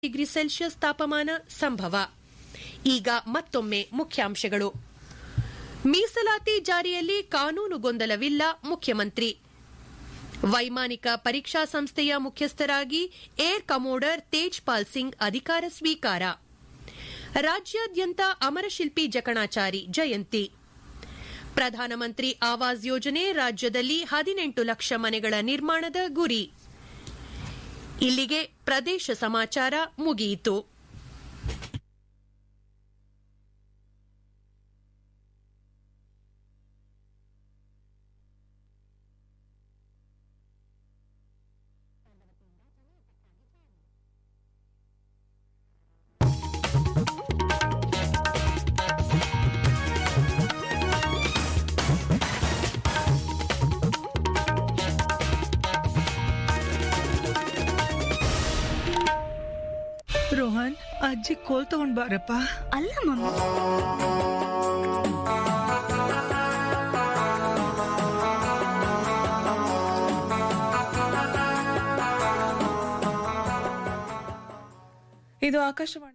Degree Celsius ತಾಪಮಾನ ಸಂಭವ ಈಗ ಮತ್ತೊಮ್ಮೆ ಮುಖ್ಯಾಂಶಗಳು ಮೀಸಲಾತಿ ಜಾರಿಯಲ್ಲಿ ಕಾನೂನು ಗೊಂದಲವಿಲ್ಲ ಮುಖ್ಯಮಂತ್ರಿ ವೈಮಾನಿಕ ಪರೀಕ್ಷಾ ಸಂಸ್ಥೆಯ ಮುಖ್ಯಸ್ಥರಾಗಿ ಏರ್ ಕಮೋಡರ್ ತೇಜ್ಪಾಲ್ ಸಿಂಗ್ ಅಧಿಕಾರ ಸ್ವೀಕಾರ ರಾಜ್ಯಾದ್ಯಂತ ಅಮರಶಿಲ್ಪಿ ಜಕಣಾಚಾರಿ ಜಯಂತಿ ಪ್ರಧಾನಮಂತ್ರಿ ಆವಾಸ್ ಯೋಜನೆ ರಾಜ್ಯದಲ್ಲಿ ಹದಿನೆಂಟು ಲಕ್ಷ ಮನೆಗಳ ನಿರ್ಮಾಣದ ಗುರಿ ಇಲ್ಲಿಗೆ ಪ್ರದೇಶ ಸಮಾಚಾರ ಮುಗಿಯಿತು ರೋಹನ್ ಅಜ್ಜಿ ಕೋಲ್ ತಗೊಂಡ್ ಬಾರಪ್ಪ ಅಲ್ಲ ಮಮ್ಮಿ ಇದು ಆಕಾಶವಾಣಿ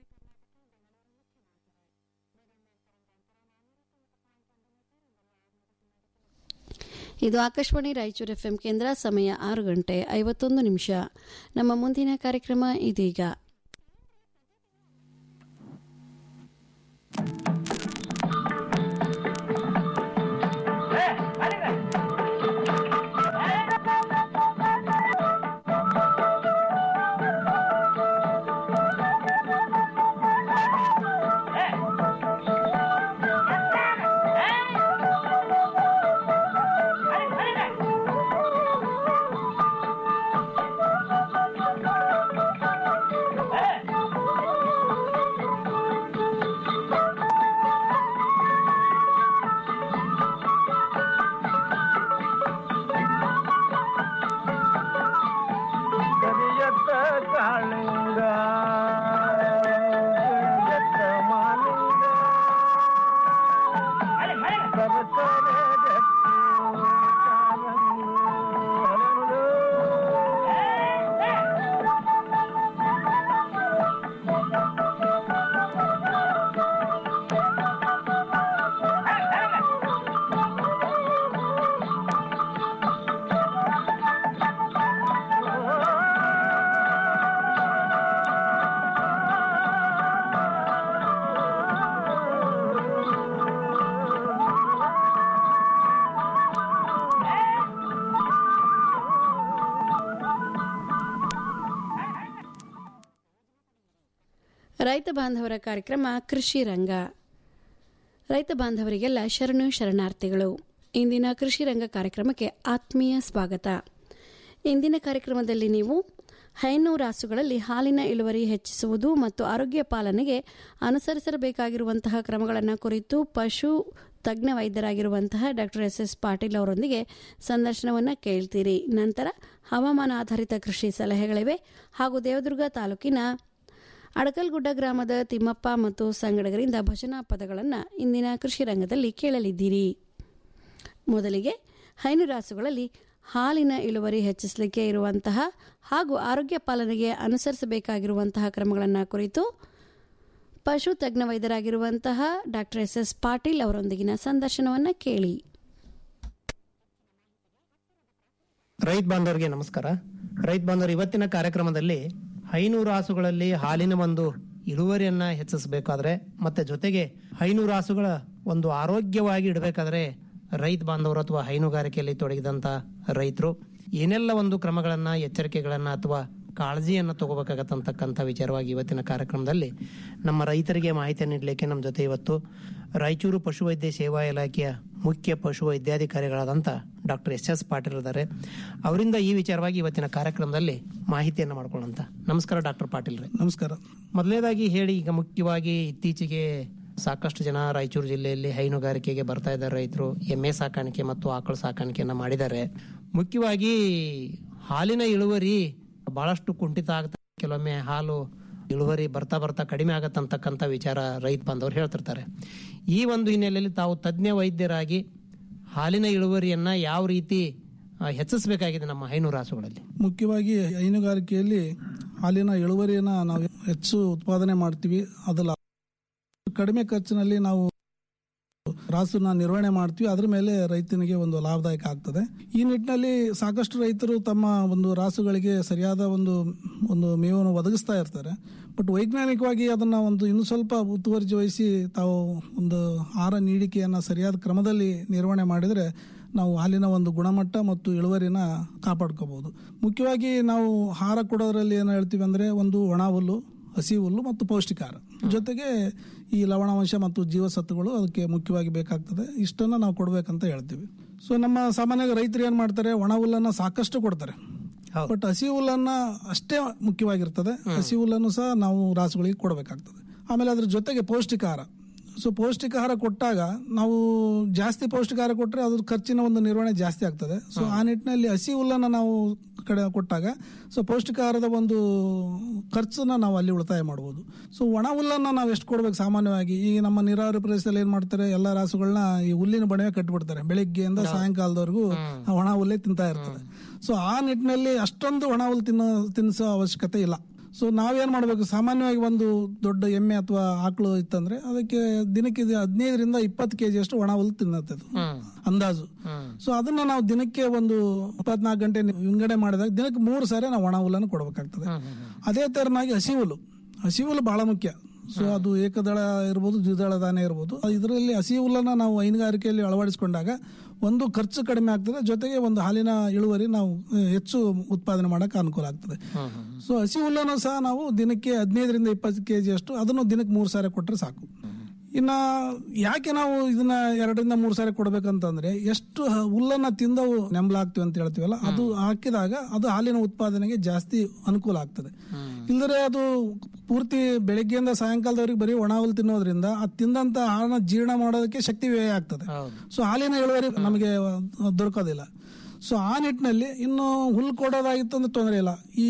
ಇದು ಆಕಾಶವಾಣಿ ರಾಯಚೂರು ಎಫ್ಎಂ ಕೇಂದ್ರ ಸಮಯ ಆರು ಗಂಟೆ ಐವತ್ತೊಂದು ನಿಮಿಷ ನಮ್ಮ ಮುಂದಿನ ಕಾರ್ಯಕ್ರಮ ಇದೀಗ ಕರಿಯತ್ತ ಕಾಳಿಂಗ ಕರಿಯತ್ತ ಮಾಲಿಂಗ ಸರಸರ ಗಟ್ಟಿ ಕಾರಂಗಿ ಹರಳು. ರೈತ ಬಾಂಧವರ ಕಾರ್ಯಕ್ರಮ ಕೃಷಿ ರಂಗ ರೈತ ಬಾಂಧವರಿಗೆಲ್ಲ ಶರಣು ಶರಣಾರ್ಥಿಗಳು ಇಂದಿನ ಕೃಷಿ ರಂಗ ಕಾರ್ಯಕ್ರಮಕ್ಕೆ ಆತ್ಮೀಯ ಸ್ವಾಗತ ಇಂದಿನ ಕಾರ್ಯಕ್ರಮದಲ್ಲಿ ನೀವು ಹೈನು ರಾಸುಗಳಲ್ಲಿ ಹಾಲಿನ ಇಳುವರಿ ಹೆಚ್ಚಿಸುವುದು ಮತ್ತು ಆರೋಗ್ಯ ಪಾಲನೆಗೆ ಅನುಸರಿಸಬೇಕಾಗಿರುವಂತಹ ಕ್ರಮಗಳನ್ನು ಕುರಿತು ಪಶು ತಜ್ಞ ವೈದ್ಯರಾಗಿರುವಂತಹ ಡಾಕ್ಟರ್ ಎಸ್ ಎಸ್ ಪಾಟೀಲ್ ಅವರೊಂದಿಗೆ ಸಂದರ್ಶನವನ್ನು ಕೇಳ್ತೀರಿ ನಂತರ ಹವಾಮಾನ ಆಧಾರಿತ ಕೃಷಿ ಸಲಹೆಗಳಿವೆ ಹಾಗೂ ದೇವದುರ್ಗ ತಾಲೂಕಿನ ಅಡಕಲ್ಗುಡ್ಡ ಗ್ರಾಮದ ತಿಮ್ಮಪ್ಪ ಮತ್ತು ಸಂಗಡಗರಿಂದ ಭಜನಾ ಪದಗಳನ್ನು ಇಂದಿನ ಕೃಷಿ ರಂಗದಲ್ಲಿ ಕೇಳಲಿದ್ದೀರಿ ಮೊದಲಿಗೆ ಹೈನುರಾಸುಗಳಲ್ಲಿ ಹಾಲಿನ ಇಳುವರಿ ಹೆಚ್ಚಿಸಲಿಕ್ಕೆ ಇರುವಂತಹ ಹಾಗೂ ಆರೋಗ್ಯ ಪಾಲನೆಗೆ ಅನುಸರಿಸಬೇಕಾಗಿರುವಂತಹ ಕ್ರಮಗಳನ್ನು ಕುರಿತು ಪಶು ತಜ್ಞ ವೈದ್ಯರಾಗಿರುವಂತಹ ಡಾಕ್ಟರ್ ಎಸ್ ಎಸ್ ಪಾಟೀಲ್ ಅವರೊಂದಿಗಿನ ಸಂದರ್ಶನವನ್ನು ಕೇಳಿ ರೈತ ಬಾಂಧವರಿಗೆ ನಮಸ್ಕಾರ ರೈತ ಬಾಂಧವರು ಇವತ್ತಿನ ಕಾರ್ಯಕ್ರಮದಲ್ಲಿ ಹೈನೂರು ರಾಸುಗಳಲ್ಲಿ ಹಾಲಿನ ಒಂದು ಇಳುವರಿಯನ್ನ ಹೆಚ್ಚಿಸಬೇಕಾದ್ರೆ ಮತ್ತೆ ಜೊತೆಗೆ ಹೈನೂರು ರಾಸುಗಳ ಒಂದು ಆರೋಗ್ಯವಾಗಿ ಇಡಬೇಕಾದ್ರೆ ರೈತ ಬಾಂಧವರು ಅಥವಾ ಹೈನುಗಾರಿಕೆಯಲ್ಲಿ ತೊಡಗಿದಂತ ರೈತರು ಏನೆಲ್ಲ ಒಂದು ಕ್ರಮಗಳನ್ನ ಎಚ್ಚರಿಕೆಗಳನ್ನ ಅಥವಾ ಕಾಳಜಿಯನ್ನು ತಗೋಬೇಕಾಗತ್ತಂತಕ್ಕಂಥ ವಿಚಾರವಾಗಿ ಇವತ್ತಿನ ಕಾರ್ಯಕ್ರಮದಲ್ಲಿ ನಮ್ಮ ರೈತರಿಗೆ ಮಾಹಿತಿ ನೀಡಲಿಕ್ಕೆ ನಮ್ಮ ಜೊತೆ ಇವತ್ತು ರಾಯಚೂರು ಪಶುವೈದ್ಯ ಸೇವಾ ಇಲಾಖೆಯ ಮುಖ್ಯ ಪಶು ವೈದ್ಯಾಧಿಕಾರಿಗಳಾದಂಥ ಡಾಕ್ಟರ್ ಎಸ್ ಎಸ್ ಪಾಟೀಲ್ ಇದ್ದಾರೆ ಅವರಿಂದ ಈ ವಿಚಾರವಾಗಿ ಇವತ್ತಿನ ಕಾರ್ಯಕ್ರಮದಲ್ಲಿ ಮಾಹಿತಿಯನ್ನು ಮಾಡ್ಕೊಳ್ಳೋಂತ ನಮಸ್ಕಾರ ಡಾಕ್ಟರ್ ಪಾಟೀಲ್ ರೇ ನಮಸ್ಕಾರ ಮೊದಲನೇದಾಗಿ ಹೇಳಿ ಈಗ ಮುಖ್ಯವಾಗಿ ಇತ್ತೀಚೆಗೆ ಸಾಕಷ್ಟು ಜನ ರಾಯಚೂರು ಜಿಲ್ಲೆಯಲ್ಲಿ ಹೈನುಗಾರಿಕೆಗೆ ಬರ್ತಾ ಇದ್ದಾರೆ ರೈತರು ಎಮ್ಮೆ ಸಾಕಾಣಿಕೆ ಮತ್ತು ಆಕಳು ಸಾಕಾಣಿಕೆಯನ್ನ ಮಾಡಿದ್ದಾರೆ ಮುಖ್ಯವಾಗಿ ಹಾಲಿನ ಇಳುವರಿ ಬಹಳಷ್ಟು ಕುಂಠಿತ ಆಗ್ತಾ ಕೆಲವೊಮ್ಮೆ ಹಾಲು ಇಳುವರಿ ಬರ್ತಾ ಬರ್ತಾ ಕಡಿಮೆ ಆಗತ್ತಂತಕ್ಕಂಥ ವಿಚಾರ ರೈತ ಬಾಂಧವರು ಹೇಳ್ತಿರ್ತಾರೆ ಈ ಒಂದು ಹಿನ್ನೆಲೆಯಲ್ಲಿ ತಾವು ತಜ್ಞ ವೈದ್ಯರಾಗಿ ಹಾಲಿನ ಇಳುವರಿಯನ್ನ ಯಾವ ರೀತಿ ಆ, ಹೆಚ್ಚಿಸಬೇಕಾಗಿದೆ ನಮ್ಮ ಹೈನು ರಾಸುಗಳಲ್ಲಿ ಮುಖ್ಯವಾಗಿ ಹೈನುಗಾರಿಕೆಯಲ್ಲಿ ಹಾಲಿನ ಇಳುವರಿಯನ್ನ ನಾವು ಹೆಚ್ಚು ಉತ್ಪಾದನೆ ಮಾಡ್ತೀವಿ ಅದು ಲಾ- ಕಡಿಮೆ ಖರ್ಚಿನಲ್ಲಿ ನಾವು ರಾಸನ್ನ ನಿರ್ವಹಣೆ ಮಾಡ್ತೀವಿ ಅದ್ರ ಮೇಲೆ ರೈತನಿಗೆ ಒಂದು ಲಾಭದಾಯಕ ಆಗ್ತದೆ ಈ ನಿಟ್ಟಿನಲ್ಲಿ ಸಾಕಷ್ಟು ರೈತರು ತಮ್ಮ ಒಂದು ರಾಸುಗಳಿಗೆ ಸರಿಯಾದ ಒಂದು ಒಂದು ಮೇವನ್ನು ಒದಗಿಸ್ತಾ ಇರ್ತಾರೆ ಬಟ್ ವೈಜ್ಞಾನಿಕವಾಗಿ ಅದನ್ನ ಒಂದು ಇನ್ನು ಸ್ವಲ್ಪ ಮುತುವರ್ಜಿ ವಹಿಸಿ ತಾವು ಒಂದು ಆಹಾರ ನೀಡಿಕೆಯನ್ನ ಸರಿಯಾದ ಕ್ರಮದಲ್ಲಿ ನಿರ್ವಹಣೆ ಮಾಡಿದರೆ ನಾವು ಹಾಲಿನ ಒಂದು ಗುಣಮಟ್ಟ ಮತ್ತು ಇಳುವರಿನ ಕಾಪಾಡ್ಕೋಬಹುದು ಮುಖ್ಯವಾಗಿ ನಾವು ಆಹಾರ ಕೊಡೋದ್ರಲ್ಲಿ ಏನು ಹೇಳ್ತೀವಿ ಅಂದ್ರೆ ಒಂದು ಒಣ ಹುಲ್ಲು ಹಸಿ ಹುಲ್ಲು ಮತ್ತು ಪೌಷ್ಟಿಕಾಹಾರ ಜೊತೆಗೆ ಈ ಲವಣಾಂಶ ಮತ್ತು ಜೀವಸತ್ವಗಳು ಅದಕ್ಕೆ ಮುಖ್ಯವಾಗಿ ಬೇಕಾಗ್ತದೆ ಇಷ್ಟನ್ನ ನಾವು ಕೊಡ್ಬೇಕಂತ ಹೇಳ್ತೀವಿ ಸೊ ನಮ್ಮ ಸಾಮಾನ್ಯವಾಗಿ ರೈತರು ಏನ್ ಮಾಡ್ತಾರೆ ಒಣ ಹುಲ್ಲನ್ನ ಸಾಕಷ್ಟು ಕೊಡ್ತಾರೆ ಬಟ್ ಹಸಿ ಹುಲ್ಲನ್ನ ಅಷ್ಟೇ ಮುಖ್ಯವಾಗಿರ್ತದೆ ಹಸಿ ಹುಲ್ಲನ್ನು ಸಹ ನಾವು ರಾಸುಗಳಿಗೆ ಕೊಡಬೇಕಾಗ್ತದೆ ಆಮೇಲೆ ಅದ್ರ ಜೊತೆಗೆ ಪೌಷ್ಟಿಕಾಹಾರ ಸೊ ಪೌಷ್ಟಿಕಾಹಾರ ಕೊಟ್ಟಾಗ ನಾವು ಜಾಸ್ತಿ ಪೌಷ್ಟಿಕಾಹಾರ ಕೊಟ್ಟರೆ ಅದ್ರ ಖರ್ಚಿನ ಒಂದು ನಿರ್ವಹಣೆ ಜಾಸ್ತಿ ಆಗ್ತದೆ ಸೊ ಆ ನಿಟ್ಟಿನಲ್ಲಿ ಹಸಿ ಹುಲ್ಲನ್ನು ನಾವು ಕಡೆ ಕೊಟ್ಟಾಗ ಸೊ ಪೌಷ್ಟಿಕಾಹಾರದ ಒಂದು ಖರ್ಚನ್ನ ನಾವು ಅಲ್ಲಿ ಉಳಿತಾಯ ಮಾಡ್ಬೋದು ಸೊ ಒಣ ಹುಲ್ಲನ್ನು ನಾವು ಎಷ್ಟು ಕೊಡ್ಬೇಕು ಸಾಮಾನ್ಯವಾಗಿ ಈ ನಮ್ಮ ನೀರಾವರಿ ಪ್ರದೇಶದಲ್ಲಿ ಏನ್ ಮಾಡ್ತಾರೆ ಎಲ್ಲ ರಾಸುಗಳನ್ನ ಈ ಹುಲ್ಲಿನ ಬಣವೆ ಕಟ್ಟಿಬಿಡ್ತಾರೆ ಬೆಳಿಗ್ಗೆಯಿಂದ ಸಾಯಂಕಾಲದವರೆಗೂ ಆ ಒಣ ಹುಲ್ಲೇ ತಿಂತಾ ಇರ್ತದೆ ಸೊ ಆ ನಿಟ್ಟಿನಲ್ಲಿ ಅಷ್ಟೊಂದು ಒಣ ಹುಲ್ಲು ತಿನ್ನೋ ತಿನ್ನಿಸೋ ಅವಶ್ಯಕತೆ ಇಲ್ಲ ಸೊ ನಾವೇನ್ ಮಾಡ್ಬೇಕು ಸಾಮಾನ್ಯವಾಗಿ ಒಂದು ದೊಡ್ಡ ಎಮ್ಮೆ ಅಥವಾ ಆಕಳು ಇತ್ತಂದ್ರೆ ಅದಕ್ಕೆ ದಿನಕ್ಕೆ ಇದು ಹದಿನೈದರಿಂದ ಇಪ್ಪತ್ತು ಕೆಜಿ ಅಷ್ಟು ಒಣ ಹುಲ್ಲು ತಿನ್ನತ್ತೆ ಅದು ಅಂದಾಜು ಸೊ ಅದನ್ನ ನಾವು ದಿನಕ್ಕೆ ಒಂದು ಇಪ್ಪತ್ನಾಲ್ಕು ಗಂಟೆ ವಿಂಗಡಣೆ ಮಾಡಿದಾಗ ದಿನಕ್ಕೆ ಮೂರು ಸಾರಿ ನಾವು ಒಣ ಹುಲ್ಲನ್ನು ಕೊಡಬೇಕಾಗ್ತದೆ ಅದೇ ತೆರನಾಗಿ ಹಸಿ ಹುಲ್ಲು ಹಸಿ ಹುಲ್ಲು ಬಹಳ ಮುಖ್ಯ ಸೊ ಅದು ಏಕದಳ ಇರ್ಬೋದು ದ್ವಿದಳ ಧಾನ್ಯ ಇರ್ಬೋದು ಇದರಲ್ಲಿ ಹಸಿ ಹುಲ್ಲನ್ನ ನಾವು ಹೈನುಗಾರಿಕೆಯಲ್ಲಿ ಅಳವಡಿಸಿಕೊಂಡಾಗ ಒಂದು ಖರ್ಚು ಕಡಿಮೆ ಆಗ್ತದೆ ಜೊತೆಗೆ ಒಂದು ಹಾಲಿನ ಇಳುವರಿ ನಾವು ಆ, ಹೆಚ್ಚು ಉತ್ಪಾದನೆ ಮಾಡಕ್ಕೆ ಅನುಕೂಲ ಆಗ್ತದೆ ಸೊ ಹಸಿ ಹುಲ್ಲನ್ನು ಸಹ ನಾವು ದಿನಕ್ಕೆ ಹದಿನೈದರಿಂದ ಇಪ್ಪತ್ತು ಕೆಜಿ ಅಷ್ಟು ಅದನ್ನು ದಿನಕ್ಕೆ ಮೂರು ಸಾರಿ ಕೊಟ್ಟರೆ ಸಾಕು ಇನ್ನ ಯಾಕೆ ನಾವು ಇದನ್ನ ಎರಡರಿಂದ ಮೂರು ಸಾರಿ ಕೊಡ್ಬೇಕಂತಂದ್ರೆ ಎಷ್ಟು ಹ- ಹುಲ್ಲನ್ನ ತಿಂದವು ನೆಂಬಲಾಗ್ತೀವಿ ಅಂತ ಹೇಳ್ತೀವಲ್ಲ ಅದು ಹಾಕಿದಾಗ ಅದು ಹಾಲಿನ ಉತ್ಪಾದನೆಗೆ ಜಾಸ್ತಿ ಅನುಕೂಲ ಆಗ್ತದೆ ಇಲ್ಲದ್ರೆ ಅದು ಪೂರ್ತಿ ಬೆಳಗ್ಗೆಯಿಂದ ಸಾಯಂಕಾಲದವರೆಗೆ ಬರೀ ಒಣ ಹುಲ್ಲು ತಿನ್ನೋದ್ರಿಂದ ಅದು ತಿಂದಂತ ಹಾಲನ್ನ ಜೀರ್ಣ ಮಾಡೋದಕ್ಕೆ ಶಕ್ತಿ ವ್ಯಯ ಆಗ್ತದೆ ಸೊ ಹಾಲಿನ ಇಳುವರಿ ನಮಗೆ ದೊರಕೋದಿಲ್ಲ ಸೊ ಆ ನಿಟ್ಟಿನಲ್ಲಿ ಇನ್ನು ಹುಲ್ಲು ಕೊಡೋದಾಗಿತ್ತು ಅಂದ್ರೆ ತೊಂದರೆ ಇಲ್ಲ ಈ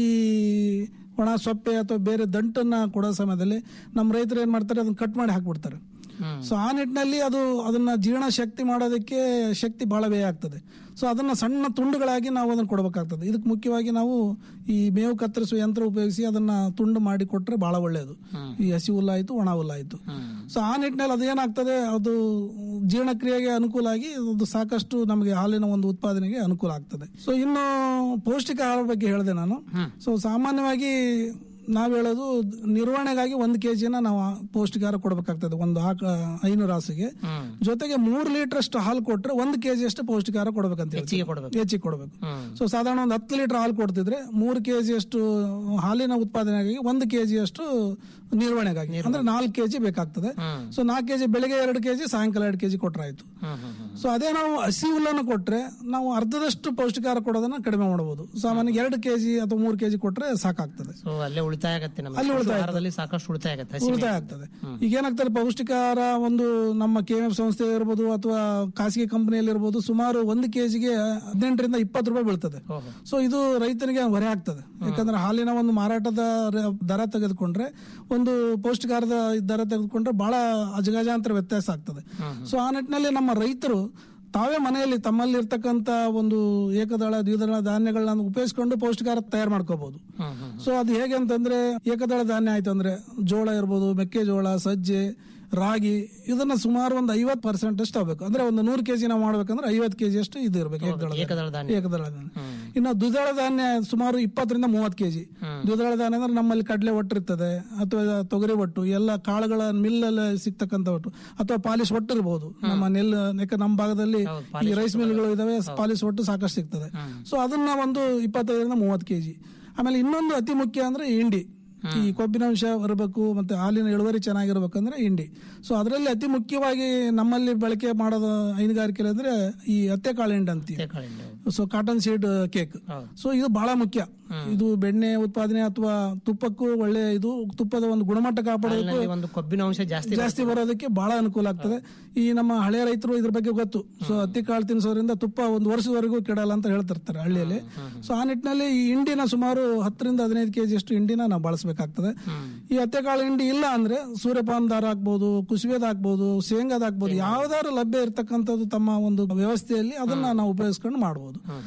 ಒಣ ಸೊಪ್ಪೆ ಅಥವಾ ಬೇರೆ ದಂಟನ್ನ ಕೊಡೋ ಸಮಯದಲ್ಲಿ ನಮ್ಮ ರೈತರು ಏನ್ ಮಾಡ್ತಾರೆ ಅದನ್ನ ಕಟ್ ಮಾಡಿ ಹಾಕ್ಬಿಡ್ತಾರೆ ಸೊ ಆ ನಿಟ್ಟಿನಲ್ಲಿ ಅದು ಅದನ್ನ ಜೀರ್ಣ ಶಕ್ತಿ ಮಾಡೋದಕ್ಕೆ ಶಕ್ತಿ ಬಹಳ ವ್ಯಯ ಆಗ್ತದೆ ಸೊ ಅದನ್ನ ಸಣ್ಣ ತುಂಡುಗಳಾಗಿ ನಾವು ಅದನ್ನ ಕೊಡಬೇಕಾಗ್ತದೆ ಇದಕ್ಕೆ ಮುಖ್ಯವಾಗಿ ನಾವು ಈ ಮೇವು ಕತ್ತರಿಸುವ ಯಂತ್ರ ಉಪಯೋಗಿಸಿ ಅದನ್ನ ತುಂಡು ಮಾಡಿ ಕೊಟ್ರೆ ಬಹಳ ಒಳ್ಳೆಯದು ಈ ಹಸಿ ಹುಲ್ಲಾಯ್ತು ಒಣ ಹುಲ್ಲಾಯ್ತು ಸೊ ಆ ನಿಟ್ಟಿನಲ್ಲಿ ಅದೇನಾಗ್ತದೆ ಅದು ಜೀರ್ಣಕ್ರಿಯೆಗೆ ಅನುಕೂಲ ಆಗಿ ಅದು ಸಾಕಷ್ಟು ನಮಗೆ ಹಾಲಿನ ಒಂದು ಉತ್ಪಾದನೆಗೆ ಅನುಕೂಲ ಆಗ್ತದೆ ಸೊ ಇನ್ನು ಪೌಷ್ಟಿಕ ಆಹಾರ ಬಗ್ಗೆ ಹೇಳಿದೆ ನಾನು ಸೊ ಸಾಮಾನ್ಯವಾಗಿ ನಾವ್ ಹೇಳೋದು ನಿರ್ವಹಣೆಗಾಗಿ ಒಂದು ಕೆಜಿನ ನಾವು ಪೌಷ್ಟಿಕಾಹಾರ ಕೊಡಬೇಕಾಗ್ತದೆ ಒಂದು ಆಕ ಐನೂರು ರಾಸಿಗೆ ಜೊತೆಗೆ ಮೂರು ಲೀಟರ್ ಅಷ್ಟು ಹಾಲು ಕೊಟ್ರೆ ಒಂದು ಕೆಜಿ ಅಷ್ಟು ಪೌಷ್ಟಿಕಾಹಾರ ಕೊಡ್ಬೇಕಂತ ಹೇಳ್ತೀವಿ. ಹೆಚ್ಚಿಗೆ ಕೊಡಬೇಕು ಸೊ ಸಾಧಾರಣ ಒಂದು ಹತ್ತು ಲೀಟರ್ ಹಾಲು ಕೊಡ್ತಿದ್ರೆ ಮೂರು ಕೆಜಿ ಅಷ್ಟು ಹಾಲಿನ ಉತ್ಪಾದನೆಗಾಗಿ ಒಂದು ಕೆಜಿ ಅಷ್ಟು ನಿರ್ವಹಣೆಗಾಗಿ ಅಂದ್ರೆ ನಾಲ್ಕು ಕೆಜಿ ಬೇಕಾಗ್ತದೆ ಸೊ ನಾಲ್ಕು ಕೆಜಿ ಬೆಳಿಗ್ಗೆ ಎರಡು ಕೆಜಿ ಸಾಯಂಕಾಲ ಎರಡು ಕೆಜಿ ಕೊಟ್ರೆ ಆಯ್ತು ಸೊ ಅದೇ ನಾವು ಹಸಿ ಹುಲ್ಲನ್ನು ಕೊಟ್ರೆ ನಾವು ಅರ್ಧದಷ್ಟು ಪೌಷ್ಟಿಕಾಹಾರ ಕೊಡೋದನ್ನ ಕಡಿಮೆ ಮಾಡಬಹುದು ಸಾಮಾನ್ಯ ಎರಡು ಕೆಜಿ ಅಥವಾ ಮೂರು ಕೆಜಿ ಕೊಟ್ರೆ ಸಾಕಾಗ್ತದೆ ಸೊ ಅಲ್ಲೇ ಉಳಿತಾಯ ಆಗತ್ತೆ ಅಲ್ಲಿ ನಮಗೆ ಉಳಿತಾಯ ಆಹಾರದಲ್ಲಿ ಸಾಕಷ್ಟು ಉಳಿತಾಯ ಆಗತ್ತೆ ಹಸಿ ಉಳಿತಾಯ ಆಗ್ತದೆ ಈಗ ಏನಾಗ್ತದೆ ಪೌಷ್ಟಿಕಾಹಾರ ಒಂದು ನಮ್ಮ ಕೆ ಎಂ ಸಂಸ್ಥೆ ಇರ್ಬೋದು ಅಥವಾ ಖಾಸಗಿ ಕಂಪನಿಯಲ್ಲಿ ಇರ್ಬೋದು ಸುಮಾರು ಒಂದು ಕೆಜಿಗೆ ಹದಿನೆಂಟರಿಂದ ಇಪ್ಪತ್ತು ರೂಪಾಯಿ ಬೀಳ್ತದೆ ಸೊ ಇದು ರೈತನಿಗೆ ಹೊರೆ ಆಗ್ತದೆ ಯಾಕಂದ್ರೆ ಹಾಲಿನ ಒಂದು ಮಾರಾಟದ ರ- ದರ ತೆಗೆದುಕೊಂಡ್ರೆ ಒಂದು ಪೌಷ್ಟಿಕಾಹಾರದ ದರ ತೆಗೆದುಕೊಂಡ್ರೆ ಬಹಳ ಅಜಗಜಾಂತರ ವ್ಯತ್ಯಾಸ ಆಗ್ತದೆ ಸೊ ಆ ನಿಟ್ಟಿನಲ್ಲಿ ನಮ್ಮ ರೈತರು ತಾವೇ ಮನೆಯಲ್ಲಿ ತಮ್ಮಲ್ಲಿ ಇರ್ತಕ್ಕಂತ ಒಂದು ಏಕದಳ ದ್ವಿದಳ ಧಾನ್ಯಗಳನ್ನ ಉಪಯೋಗಿಸ್ಕೊಂಡು ಪೌಷ್ಟಿಕಾಹಾರ ತಯಾರು ಮಾಡ್ಕೋಬಹುದು ಸೊ ಅದು ಹೇಗೆ ಅಂತಂದ್ರೆ ಏಕದಳ ಧಾನ್ಯ ಆಯ್ತು ಅಂದ್ರೆ ಜೋಳ ಇರ್ಬೋದು ಮೆಕ್ಕೆಜೋಳ ಸಜ್ಜೆ ರಾಗಿ ಇದನ್ನ ಸುಮಾರು ಒಂದು ಐವತ್ತು ಪರ್ಸೆಂಟ್ ಅಷ್ಟು ತಗೋಬೇಕು ಅಂದ್ರೆ ಒಂದು ನೂರು ಕೆಜಿ ನಾವು ಮಾಡ್ಬೇಕಂದ್ರೆ ಐವತ್ತು ಕೆಜಿ ಅಷ್ಟು ಇದು ಇರ್ಬೇಕು ಏಕದಳ ಏಕದಳ ಧಾನ್ಯ. ಏಕದಳ ಧಾನ್ಯ ಇನ್ನು ದ್ವಿದಳ ಧಾನ್ಯ ಸುಮಾರು ಇಪ್ಪತ್ತರಿಂದ ಮೂವತ್ತು ಕೆಜಿ ದ್ವಿದಳ ಧಾನ್ಯ ಅಂದ್ರೆ ನಮ್ಮಲ್ಲಿ ಕಡಲೆ ಒಟ್ಟು ಇರ್ತದೆ ಅಥವಾ ತೊಗರಿ ಒಟ್ಟು ಎಲ್ಲ ಕಾಳುಗಳ ಮಿಲ್ಲಲ್ಲಿ ಸಿಗ್ತಕ್ಕಂಥ ಒಟ್ಟು ಅಥವಾ ಪಾಲಿಶ್ ಒಟ್ಟು ಇರಬಹುದು ನಮ್ಮ ನೆಲ್ಲು ಯಾಕೆ ನಮ್ಮ ಭಾಗದಲ್ಲಿ ಈ ರೈಸ್ ಮಿಲ್ಗಳು ಇದಾವೆ ಪಾಲಿಶ್ ಒಟ್ಟು ಸಾಕಷ್ಟು ಸಿಗ್ತದೆ ಸೊ ಅದನ್ನ ಒಂದು ಇಪ್ಪತ್ತೈದರಿಂದ ಮೂವತ್ತು ಕೆಜಿ ಆಮೇಲೆ ಇನ್ನೊಂದು ಅತಿ ಮುಖ್ಯ ಅಂದ್ರೆ ಹಿಂಡಿ ಈ ಕೊಬ್ಬಿನಾಂಶ ಬರಬೇಕು ಮತ್ತೆ ಹಾಲಿನ ಇಳುವರಿ ಚೆನ್ನಾಗಿರ್ಬೇಕಂದ್ರೆ ಹಿಂಡಿ ಸೊ ಅದರಲ್ಲಿ ಅತಿ ಮುಖ್ಯವಾಗಿ ನಮ್ಮಲ್ಲಿ ಬಳಕೆ ಮಾಡೋದು ಹೈನುಗಾರಿಕೆ ಅಂದ್ರೆ ಈ ಹತ್ತೆ ಕಾಳು ಹಿಂಡಿ ಅಂತೀವಿ ಕಾಳಿಂದ. So cotton seed cake so ಇದು ಬಹಳ ಮುಖ್ಯ ಇದು ಬೆಣ್ಣೆ ಉತ್ಪಾದನೆ ಅಥವಾ ತುಪ್ಪಕ್ಕೂ ಒಳ್ಳೆ ಇದು ತುಪ್ಪದ ಒಂದು ಗುಣಮಟ್ಟ ಕಾಪಾಡೋದಕ್ಕೂ ಹಾಲಿನಲ್ಲಿ ಒಂದು ಕೊಬ್ಬಿನ ಅಂಶ ಜಾಸ್ತಿ ಜಾಸ್ತಿ ಬರೋದಕ್ಕೆ ಬಹಳ ಅನುಕೂಲ ಆಗ್ತದೆ ಈ ನಮ್ಮ ಹಳೆ ರೈತರು ಇದ್ರ ಬಗ್ಗೆ ಗೊತ್ತು ಸೊ ಹತ್ತಿ ಕಾಳು ತಿನ್ಸೋದ್ರಿಂದ ತುಪ್ಪ ಒಂದು ವರ್ಷದವರೆಗೂ ಕೆಡಲ್ಲ ಅಂತ ಹೇಳ್ತಿರ್ತಾರೆ ಹಳ್ಳಿಯಲ್ಲಿ ಸೊ ಆ ನಿಟ್ಟಿನಲ್ಲಿ ಈ ಹಿಂಡಿನ ಸುಮಾರು ಹತ್ತರಿಂದ ಹದಿನೈದು ಕೆಜಿ ಅಷ್ಟು ಹಿಂಡಿನ ನಾವು ಬಳಸಬೇಕಾಗ್ತದೆ ಈ ಹತ್ತೆ ಕಾಳು ಹಿಂಡಿ ಇಲ್ಲ ಅಂದ್ರೆ ಸೂರ್ಯಪಾನ ದಾರ ಹಾಕ್ಬೋದು ಕುಸುಬೆದ ಹಾಕ್ಬೋದು ಶೇಂಗಾದ ಹಾಕ್ಬೋದು ಯಾವ್ದಾದ್ರು ಲಭ್ಯ ಇರ್ತಕ್ಕಂಥದ್ದು ತಮ್ಮ ಒಂದು ವ್ಯವಸ್ಥೆಯಲ್ಲಿ ಅದನ್ನ ನಾವು ಉಪಯೋಗಿಸ್ಕೊಂಡು ಮಾಡ್ಬೋದು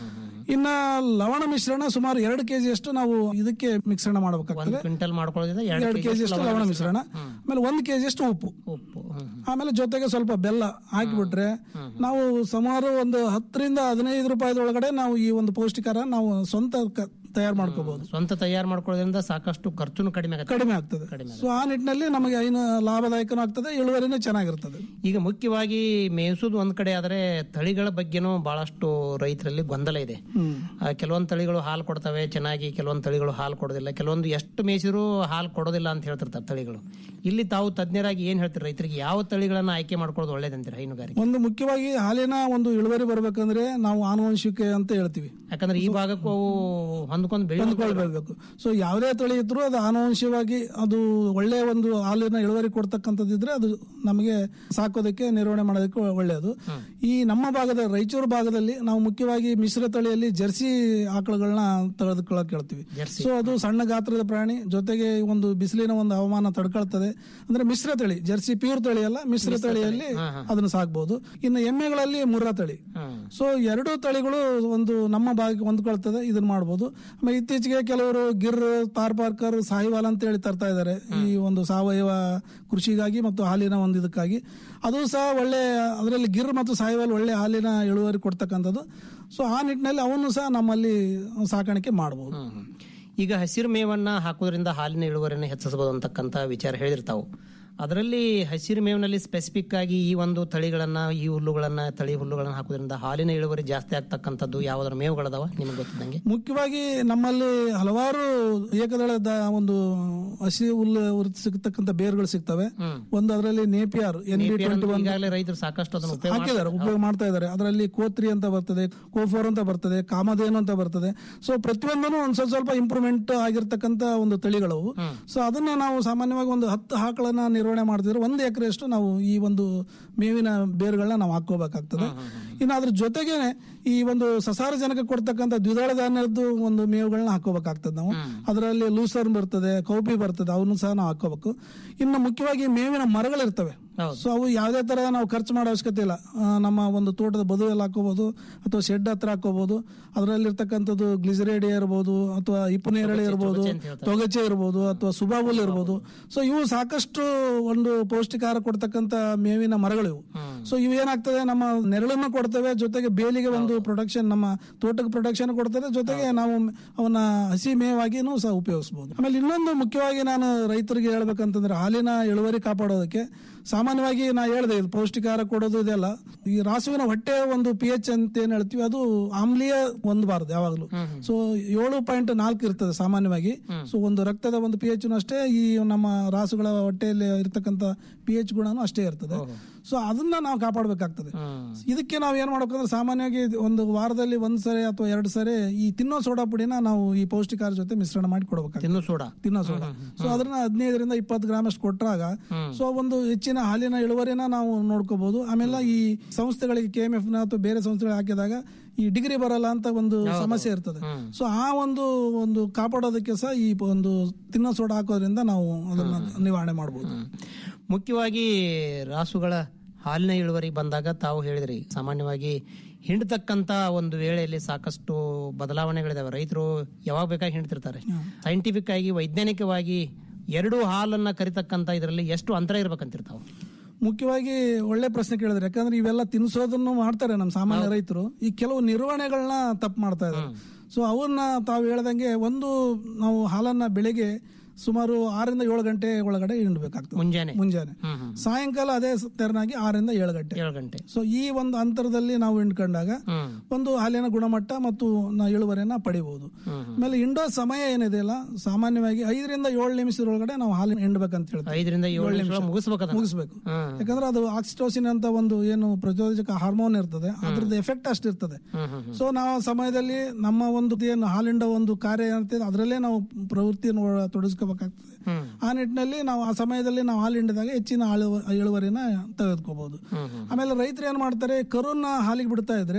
ಇನ್ನ ಲವಣ ಮಿಶ್ರಣ ಸುಮಾರು ಎರಡು ಕೆಜಿ ಅಷ್ಟು ನಾವು ಇದಕ್ಕೆ ಮಿಶ್ರಣ ಒಂದ್ ಮಾಡಬೇಕಾಗ್ತದೆ ಕ್ವಿಂಟಲ್ ಮಾಡ್ಕೊಳ್ಳೋದ್ರಿಂದ ಎರಡು ಎರಡು ಕೆಜಿ ಅಷ್ಟು ಲವಣ ಮಿಶ್ರಣ ಆಮೇಲೆ ಒಂದು ಕೆಜಿ ಅಷ್ಟು ಉಪ್ಪು ಉಪ್ಪು ಹ್ಮ್. ಆಮೇಲೆ ಜೊತೆಗೆ ಸ್ವಲ್ಪ ಬೆಲ್ಲ ಹಾಕಿಬಿಟ್ರೆ ನಾವು ಸುಮಾರು ಒಂದು ಹತ್ತರಿಂದ ಹದಿನೈದು ರೂಪಾಯಿದ ಒಳಗಡೆ ನಾವು ಈ ಒಂದು ಪೌಷ್ಟಿಕಾರ ನಾವು ಸ್ವಂತ ಕ- ತಯಾರು ಮಾಡ್ಕೋಬಹುದು ಸ್ವಂತ ತಯಾರು ಮಾಡ್ಕೊಳ್ಳೋದ್ರಿಂದ ಸಾಕಷ್ಟು ಖರ್ಚುನು ಕಡಿಮೆ ಆಗುತ್ತೆ ಕಡಿಮೆ ಆಗ್ತದೆ ಸೊ ಆ ನಿಟ್ಟಿನಲ್ಲಿ ನಮಗೆ ಏನು ಲಾಭದಾಯಕನೂ ಆಗ್ತದೆ ಇಳುವರಿನೂ ಚೆನ್ನಾಗಿರ್ತದೆ ಈಗ ಮುಖ್ಯವಾಗಿ ಮೇಯಿಸೋದು ಒಂದ್ ಕಡೆ ಆದ್ರೆ ತಳಿಗಳ ಬಗ್ಗೆನೂ ಬಹಳಷ್ಟು ರೈತರಲ್ಲಿ ಗೊಂದಲ ಇದೆ ಹ್ಮ್ ಆ, ಕೆಲವೊಂದ್ ತಳಿಗಳು ಹಾಲು ಕೊಡ್ತವೆ ಚೆನ್ನಾಗಿ ಕೆಲವೊಂದ್ ತಳಿಗಳು ಹಾಲು ಕೊಡೋದಿಲ್ಲ ಕೆಲವೊಂದು ಎಷ್ಟು ಮೇಯಿಸಿದ್ರು ಹಾಲು ಕೊಡೋದಿಲ್ಲ ಅಂತ ಹೇಳ್ತಿರ್ತಾರೆ ತಳಿಗಳು ಇಲ್ಲಿ ತಾವು ತಜ್ಞರಾಗಿ ಏನ್ ಹೇಳ್ತೀರಿ ರೈತರಿಗೆ ಯಾವ ತಳಿಗಳನ್ನ ಆಯ್ಕೆ ಮಾಡ್ಕೊಳ್ಳೋದು ಒಳ್ಳೇದಂತೀರಿ ಹೈನುಗಾರಿಕೆ ಒಂದು ಮುಖ್ಯವಾಗಿ ಹಾಲಿನ ಒಂದು ಇಳುವರಿ ಬರ್ಬೇಕಂದ್ರೆ ನಾವು ಆನುವಂಶಿಕೆ ಅಂತ ಹೇಳ್ತೀವಿ ಯಾಕಂದ್ರೆ ಈ ಭಾಗಕ್ಕೂ ಅವು ಹೊಂದ್ಕೊಂಡು ಬೆಳೆಯೋದು ಹೊಂದ್ಕೊಳ್ಬೇಕು ಸೊ ಯಾವುದೇ ತಳಿ ಇದ್ರೂ ಅದು ಆನುವಂಶಿಕವಾಗಿ ಅದು ಒಳ್ಳೆ ಒಂದು ಹಾಲಿನ ಇಳುವರಿ ಕೊಡ್ತಕ್ಕಂಥದ್ದಿದ್ರೆ ಅದು ನಮಗೆ ಸಾಕೋದಕ್ಕೆ ನಿರ್ವಹಣೆ ಮಾಡೋದಕ್ಕೆ ಒಳ್ಳೆಯದು ಈ ನಮ್ಮ ಭಾಗದ ರಾಯಚೂರು ಭಾಗದಲ್ಲಿ ನಾವು ಮುಖ್ಯವಾಗಿ ಮಿಶ್ರ ತಳಿಯಲ್ಲಿ ಜರ್ಸಿ ಆಕಳುಗಳನ್ನ ತೆಗೆದುಕೊಳ್ಳಕ್ ಹೇಳ್ತೀವಿ ಜರ್ಸಿ. ಸೊ ಅದು ಸಣ್ಣ ಗಾತ್ರದ ಪ್ರಾಣಿ ಜೊತೆಗೆ ಒಂದು ಬಿಸಿಲಿನ ಒಂದು ಹವಾಮಾನ ತಡ್ಕೊಳ್ತದೆ ಅಂದ್ರೆ ಮಿಶ್ರ ತಳಿ ಜರ್ಸಿ ಪ್ಯೂರ್ ತಳಿ ಅಲ್ಲ ಮಿಶ್ರ ತಳಿಯಲ್ಲಿ ಅದನ್ನು ಸಾಕ್ಬಹುದು ಇನ್ನು ಎಮ್ಮೆಗಳಲ್ಲಿ ಮುರ್ರಾ ತಳಿ ಹ್ಮ್. ಸೊ ಎರಡು ತಳಿಗಳು ಒಂದು ನಮ್ಮ ಭಾಗಕ್ಕೆ ಹೊಂದ್ಕೊಳ್ತದೆ ಇದನ್ನ ಮಾಡ್ಬೋದು ಆಮೇಲೆ ಇತ್ತೀಚೆಗೆ ಕೆಲವರು ಗಿರ್ ತಾರ್ಪಾರ್ಕರ್ ಸಾಹಿವಾಲ್ ಅಂತ ಹೇಳಿ ತರ್ತಾ ಇದ್ದಾರೆ ಈ ಒಂದು ಸಾವಯವ ಕೃಷಿಗಾಗಿ ಮತ್ತು ಹಾಲಿನ ಒಂದು ಇದಕ್ಕಾಗಿ ಅದು ಸಹ ಒಳ್ಳೆ ಅದರಲ್ಲಿ ಗಿರ್ ಮತ್ತು ಸಾಹಿವಾಲ್ ಒಳ್ಳೆ ಹಾಲಿನ ಇಳುವರಿ ಕೊಡ್ತಕ್ಕಂಥದ್ದು ಸೊ ಆ ನಿಟ್ಟಿನಲ್ಲಿ ಅವನ್ನು ಸಹ ನಮ್ಮಲ್ಲಿ ಸಾಕಾಣಿಕೆ ಮಾಡಬಹುದು ಹ್ಮ್, ಹ್ಮ್. ಈಗ ಹಸಿರು ಮೇವನ್ನ ಹಾಕೋದ್ರಿಂದ ಹಾಲಿನ ಇಳುವರಿಯನ್ನು ಹೆಚ್ಚಿಸಬಹುದು ಅಂತಕ್ಕಂತ ವಿಚಾರ ಹೇಳಿರ್ತಾವು ಅದರಲ್ಲಿ ಹಸಿರು ಮೇವಿನಲ್ಲಿ ಸ್ಪೆಸಿಫಿಕ್ ಆಗಿ ಈ ಒಂದು ತಳಿಗಳನ್ನ ಈ ಹುಲ್ಲುಗಳನ್ನ ತಳಿ ಹುಲ್ಲುಗಳನ್ನ ಹಾಕೋದ್ರಿಂದ ಹಾಲಿನ ಇಳುವರಿ ಜಾಸ್ತಿ ಆಗ್ತಕ್ಕಂಥದ್ದು ಯಾವ್ದಾರ ಮೇವುಗಳದಾವ ನಿಮ್ಗೆ ಗೊತ್ತಿದ್ದಂಗೆ ಮುಖ್ಯವಾಗಿ ನಮ್ಮಲ್ಲಿ ಹಲವಾರು ಏಕದಳದ ಒಂದು ಹಸಿ ಹುಲ್ಲು ಉರ್- ಸಿಗ್ತಕ್ಕಂಥ ಬೇರುಗಳು ಸಿಗ್ತವೆ ಒಂದು ಅದರಲ್ಲಿ Napier N B twenty one ಈಗಾಗಲೇ ರೈತರು ಸಾಕಷ್ಟು ಅದನ್ನು ಉಪಯೋಗ ಹಾಕಿದ್ದಾರೆ ಉಪಯೋಗ ಮಾಡ್ತಾ ಇದ್ದಾರೆ ಅದರಲ್ಲಿ ಕೋತ್ರಿ ಅಂತ ಬರ್ತದೆ ಕೋಫೋರ್ ಅಂತ ಬರ್ತದೆ ಕಾಮಧೇನು ಅಂತ ಬರ್ತದೆ ಸೊ ಪ್ರತಿಯೊಂದನ್ನು ಒಂದ್ ಸ್ವಲ್ಪ ಸ್ವಲ್ಪ ಇಂಪ್ರೂವ್ಮೆಂಟ್ ಆಗಿರ್ತಕ್ಕಂಥ ಒಂದು ತಳಿಗಳವು ಸೊ ಅದನ್ನ ನಾವು ಸಾಮಾನ್ಯವಾಗಿ ಒಂದು ಹತ್ತು ಆಕಳನ್ನ ನಿರ್ವಹಣೆ ಮಾಡ್ತಿದ್ರೆ ಒಂದು ಎಕರೆಯಷ್ಟು ನಾವು ಈ ಒಂದು ಮೇವಿನ ಬೇರುಗಳನ್ನ ನಾವು ಹಾಕೋಬೇಕಾಗ್ತದೆ ಇನ್ನು ಅದ್ರ ಜೊತೆಗೆ ಈ ಒಂದು ಸಸಾರಜನಕ ಕೊಡ್ತಕ್ಕಂಥ ದ್ವಿದಳ ಧಾನ್ಯದ್ದು ಒಂದು ಮೇವುಗಳನ್ನ ಹಾಕೋಬೇಕಾಗ್ತದೆ ನಾವು ಅದರಲ್ಲಿ ಲೂಸರ್ ಬರ್ತದೆ ಕೌಪಿ ಬರ್ತದೆ ಅವನು ಸಹ ನಾವು ಹಾಕೋಬೇಕು ಇನ್ನು ಮುಖ್ಯವಾಗಿ ಮೇವಿನ ಮರಗಳಿರ್ತವೆ ಹೌದು. ಸೊ ಅವು ಯಾವುದೇ ತರ ನಾವು ಖರ್ಚು ಮಾಡೋ ಅವಶ್ಯಕತೆ ಇಲ್ಲ ಆ, ನಮ್ಮ ಒಂದು ತೋಟದ ಬದುವಲ್ಲಿ ಹಾಕೋಬಹುದು ಅಥವಾ ಶೆಡ್ ಹತ್ರ ಹಾಕೋಬಹುದು ಅದರಲ್ಲಿರ್ತಕ್ಕಂಥದ್ದು ಗ್ಲಿಸರೇಡಿಯಾ ಇರ್ಬೋದು ಅಥವಾ ಇಪ್ಪನೇರಳೆ ಇರ್ಬೋದು ತೊಗಚೆ ಇರ್ಬೋದು ಅಥವಾ ಸುಬಾಬುಲ್ ಇರ್ಬೋದು ಸೊ ಇವು ಸಾಕಷ್ಟು ಒಂದು ಪೌಷ್ಟಿಕಾರ ಕೊಡ್ತಕ್ಕಂಥ ಮೇವಿನ ಮರಗಳಿವು ಸೊ ಇವು ಏನಾಗ್ತದೆ ನಮ್ಮ ನೆರಳನ್ನು ಕೊಡ್ತವೆ ಜೊತೆಗೆ ಬೇಲಿಗೆ ಒಂದು ಪ್ರೊಟೆಕ್ಷನ್ ನಮ್ಮ ತೋಟಕ್ಕೆ ಪ್ರೊಟೆಕ್ಷನ್ ಕೊಡ್ತದೆ ಜೊತೆಗೆ ನಾವು ಅವನ್ನ ಹಸಿ ಮೇವಾಗಿನೂ ಸಹ ಉಪಯೋಗಿಸಬಹುದು ಆಮೇಲೆ ಇನ್ನೊಂದು ಮುಖ್ಯವಾಗಿ ನಾನು ರೈತರಿಗೆ ಹೇಳ್ಬೇಕಂತಂದ್ರೆ ಹಾಲಿನ ಇಳುವರಿ ಕಾಪಾಡೋದಕ್ಕೆ ಸಾಮಾನ್ಯವಾಗಿ ನಾ ಹೇಳಿದೆ ಇದು ಪೌಷ್ಟಿಕಾರ ಕೊಡೋದು ಇದೆಲ್ಲ ಈ ರಾಸುವಿನ ಹೊಟ್ಟೆ ಒಂದು ಪಿ ಎಚ್ ಅಂತ ಏನ್ ಹೇಳ್ತೀವಿ ಅದು ಆಮ್ಲೀಯ ಹೊಂದಬಾರದು ಯಾವಾಗಲೂ ಸೊ ಏಳು ಪಾಯಿಂಟ್ ನಾಲ್ಕು ಇರ್ತದೆ ಸಾಮಾನ್ಯವಾಗಿ ಸೊ ಒಂದು ರಕ್ತದ ಒಂದು ಪಿ ಎಚ್ ಅಷ್ಟೇ ಈ ನಮ್ಮ ರಾಸುಗಳ ಹೊಟ್ಟೆಯಲ್ಲಿ ಇರ್ತಕ್ಕಂಥ ಪಿ ಎಚ್ ಗುಣನೂ ಅಷ್ಟೇ ಇರ್ತದೆ ಸೊ ಅದನ್ನ ನಾವು ಕಾಪಾಡಬೇಕಾಗ್ತದೆ ಇದಕ್ಕೆ ನಾವು ಏನ್ ಮಾಡ್ಬೇಕಂದ್ರೆ ಸಾಮಾನ್ಯವಾಗಿ ಒಂದು ವಾರದಲ್ಲಿ ಒಂದ್ ಸರಿ ಅಥವಾ ಎರಡು ಸರಿ ಈ ತಿನ್ನೋ ಸೋಡಾ ಪುಡಿನ ನಾವು ಈ ಪೌಷ್ಟಿಕಾರ ಜೊತೆ ಮಿಶ್ರಣ ಮಾಡಿ ಕೊಡಬೇಕಾಗ್ತದೆ ತಿನ್ನು ಸೋಡಾ ತಿನ್ನೋ ಸೋಡಾ ಸೊ ಅದನ್ನ ಹದಿನೈದರಿಂದ ಇಪ್ಪತ್ತು ಗ್ರಾಮ್ ಅಷ್ಟು ಕೊಟ್ಟಾಗ ಸೊ ಒಂದು ಹೆಚ್ಚಿನ ಹಾಲಿನ ಇಳುವರಿನ ನಾವು ನೋಡ್ಕೋಬಹುದು ಆಮೇಲೆ ಈ ಸಂಸ್ಥೆಗಳಿಗೆ ಕೆ ಎಂ ಎಫ್ ನ ಅಥವಾ ಬೇರೆ ಸಂಸ್ಥೆಗಳಿಗೆ ಹಾಕಿದಾಗ ಈ ಡಿಗ್ರಿ ಬರಲ್ಲ ಅಂತ ಒಂದು ಸಮಸ್ಯೆ ಇರ್ತದೆ ಸೊ ಆ ಒಂದು ಒಂದು ಕಾಪಾಡೋದಕ್ಕೆ ಸಹ ಈ ಒಂದು ತಿನ್ನೋ ಸೋಡಾ ಹಾಕೋದ್ರಿಂದ ನಾವು ಅದನ್ನ ನಿವಾರಣೆ ಮಾಡಬಹುದು ಮುಖ್ಯವಾಗಿ ರಾಸುಗಳ ಹಾಲಿನ ಇಳುವರಿ ಬಂದಾಗ ತಾವು ಹೇಳಿದ್ರಿ ಸಾಮಾನ್ಯವಾಗಿ ಹಿಂಡ್ತಕ್ಕಂತ ಒಂದು ವೇಳೆಯಲ್ಲಿ ಸಾಕಷ್ಟು ಬದಲಾವಣೆಗಳಿದಾವೆ ರೈತರು ಯಾವಾಗ ಬೇಕಾಗಿ ಹಿಂಡ್ತಿರ್ತಾರೆ ಸೈಂಟಿಫಿಕ್ ಆಗಿ ವೈಜ್ಞಾನಿಕವಾಗಿ ಎರಡು ಹಾಲನ್ನ ಕರಿತಕ್ಕಂತ ಇದರಲ್ಲಿ ಎಷ್ಟು ಅಂತರ ಇರ್ಬೇಕಂತಿರ್ತಾವ ಮುಖ್ಯವಾಗಿ ಒಳ್ಳೆ ಪ್ರಶ್ನೆ ಕೇಳಿದ್ರೆ ಯಾಕಂದ್ರೆ ಇವೆಲ್ಲ ತಿನ್ಸೋದನ್ನು ಮಾಡ್ತಾರೆ ನಮ್ಮ ಸಾಮಾನ್ಯ ರೈತರು ಈ ಕೆಲವು ನಿರ್ವಹಣೆಗಳನ್ನ ತಪ್ಪು ಮಾಡ್ತಾ ಇದ್ದಾರೆ ಸೊ ಅವನ್ನ ತಾವು ಹೇಳ್ದಂಗೆ ಒಂದು ನಾವು ಹಾಲನ್ನ ಬೆಳಿಗ್ಗೆ ಸುಮಾರು ಆರರಿಂದ ಏಳು ಗಂಟೆ ಒಳಗಡೆ ಹಿಂಡ್ಬೇಕಾಗ್ತದೆ ಮುಂಜಾನೆ ಮುಂಜಾನೆ ಹ್ಮ್ ಹ್ಮ್ ಸಾಯಂಕಾಲ ಅದೇ ಸ- ತೆರನಾಗಿ ಆರರಿಂದ ಏಳು ಗಂಟೆ ಏಳು ಗಂಟೆ ಸೊ ಈ ಒಂದು ಅಂತರದಲ್ಲಿ ನಾವು ಹಿಂಡ್ಕೊಂಡಾಗ ಹ್ಮ್ ಒಂದು ಹಾಲಿನ ಗುಣಮಟ್ಟ ಮತ್ತು ನಾವು ಇಳುವರಿಯನ್ನ ಪಡಿಬಹುದು ಆಮೇಲೆ ಹಿಂಡೋ ಸಮಯ ಏನಿದೆಯಲ್ಲ ಸಾಮಾನ್ಯವಾಗಿ ಐದರಿಂದ ಏಳು ನಿಮಿಷದೊಳಗಡೆ ನಾವು ಹಾಲಿನ ಹಿಂಡ್ಬೇಕಂತ ಹೇಳ್ತೀವಿ ಐದರಿಂದ ಏಳು ನಿಮಿಷ ಮುಗಿಸ್ಬೇಕದ ಮುಗಿಸ್ಬೇಕು ಹ್ಮ್ ಯಾಕಂದ್ರೆ ಅದು ಆಕ್ಸಿಟೋಸಿನ್ ಅಂತ ಒಂದು ಏನು ಪ್ರಚೋದಕ ಹಾರ್ಮೋನ್ ಇರ್ತದೆ ಅದ್ರದ್ದು ಎಫೆಕ್ಟ್ ಅಷ್ಟಿರ್ತದೆ ಹ್ಮ್ ಹ್ಮ್ ಸೊ ನಾವು ಆ ಸಮಯದಲ್ಲಿ ನಮ್ಮ ಒಂದು ಏನು ಹಾಲಿಂಡ ಒಂದು ಕಾರ್ಯ ಏನಿರ್ತದೆ ಅದರಲ್ಲೇ ನಾವು ಪ್ರವೃತ್ತಿಯನ್ನು ಒಳ- ತೊಡಗಿಸ್ಕೋಬೇಕಾಗ್ತದೆ ಹ್ಮ್ ಆ ನಿಟ್ಟಿನಲ್ಲಿ ನಾವು ಆ ಸಮಯದಲ್ಲಿ ನಾವು ಹಾಲು ಹಿಂಡಿದಾಗ ಹೆಚ್ಚಿನ ಹಾಳು ಇಳುವರಿನ ತೆಗೆದುಕೋಬಹುದು ಹ್ಮ್ ಹ್ಮ್ ಆಮೇಲೆ ರೈತರು ಏನ್ ಮಾಡ್ತಾರೆ ಕರುನ ಹಾಲಿಗೆ ಬಿಡ್ತಾ ಇದ್ರೆ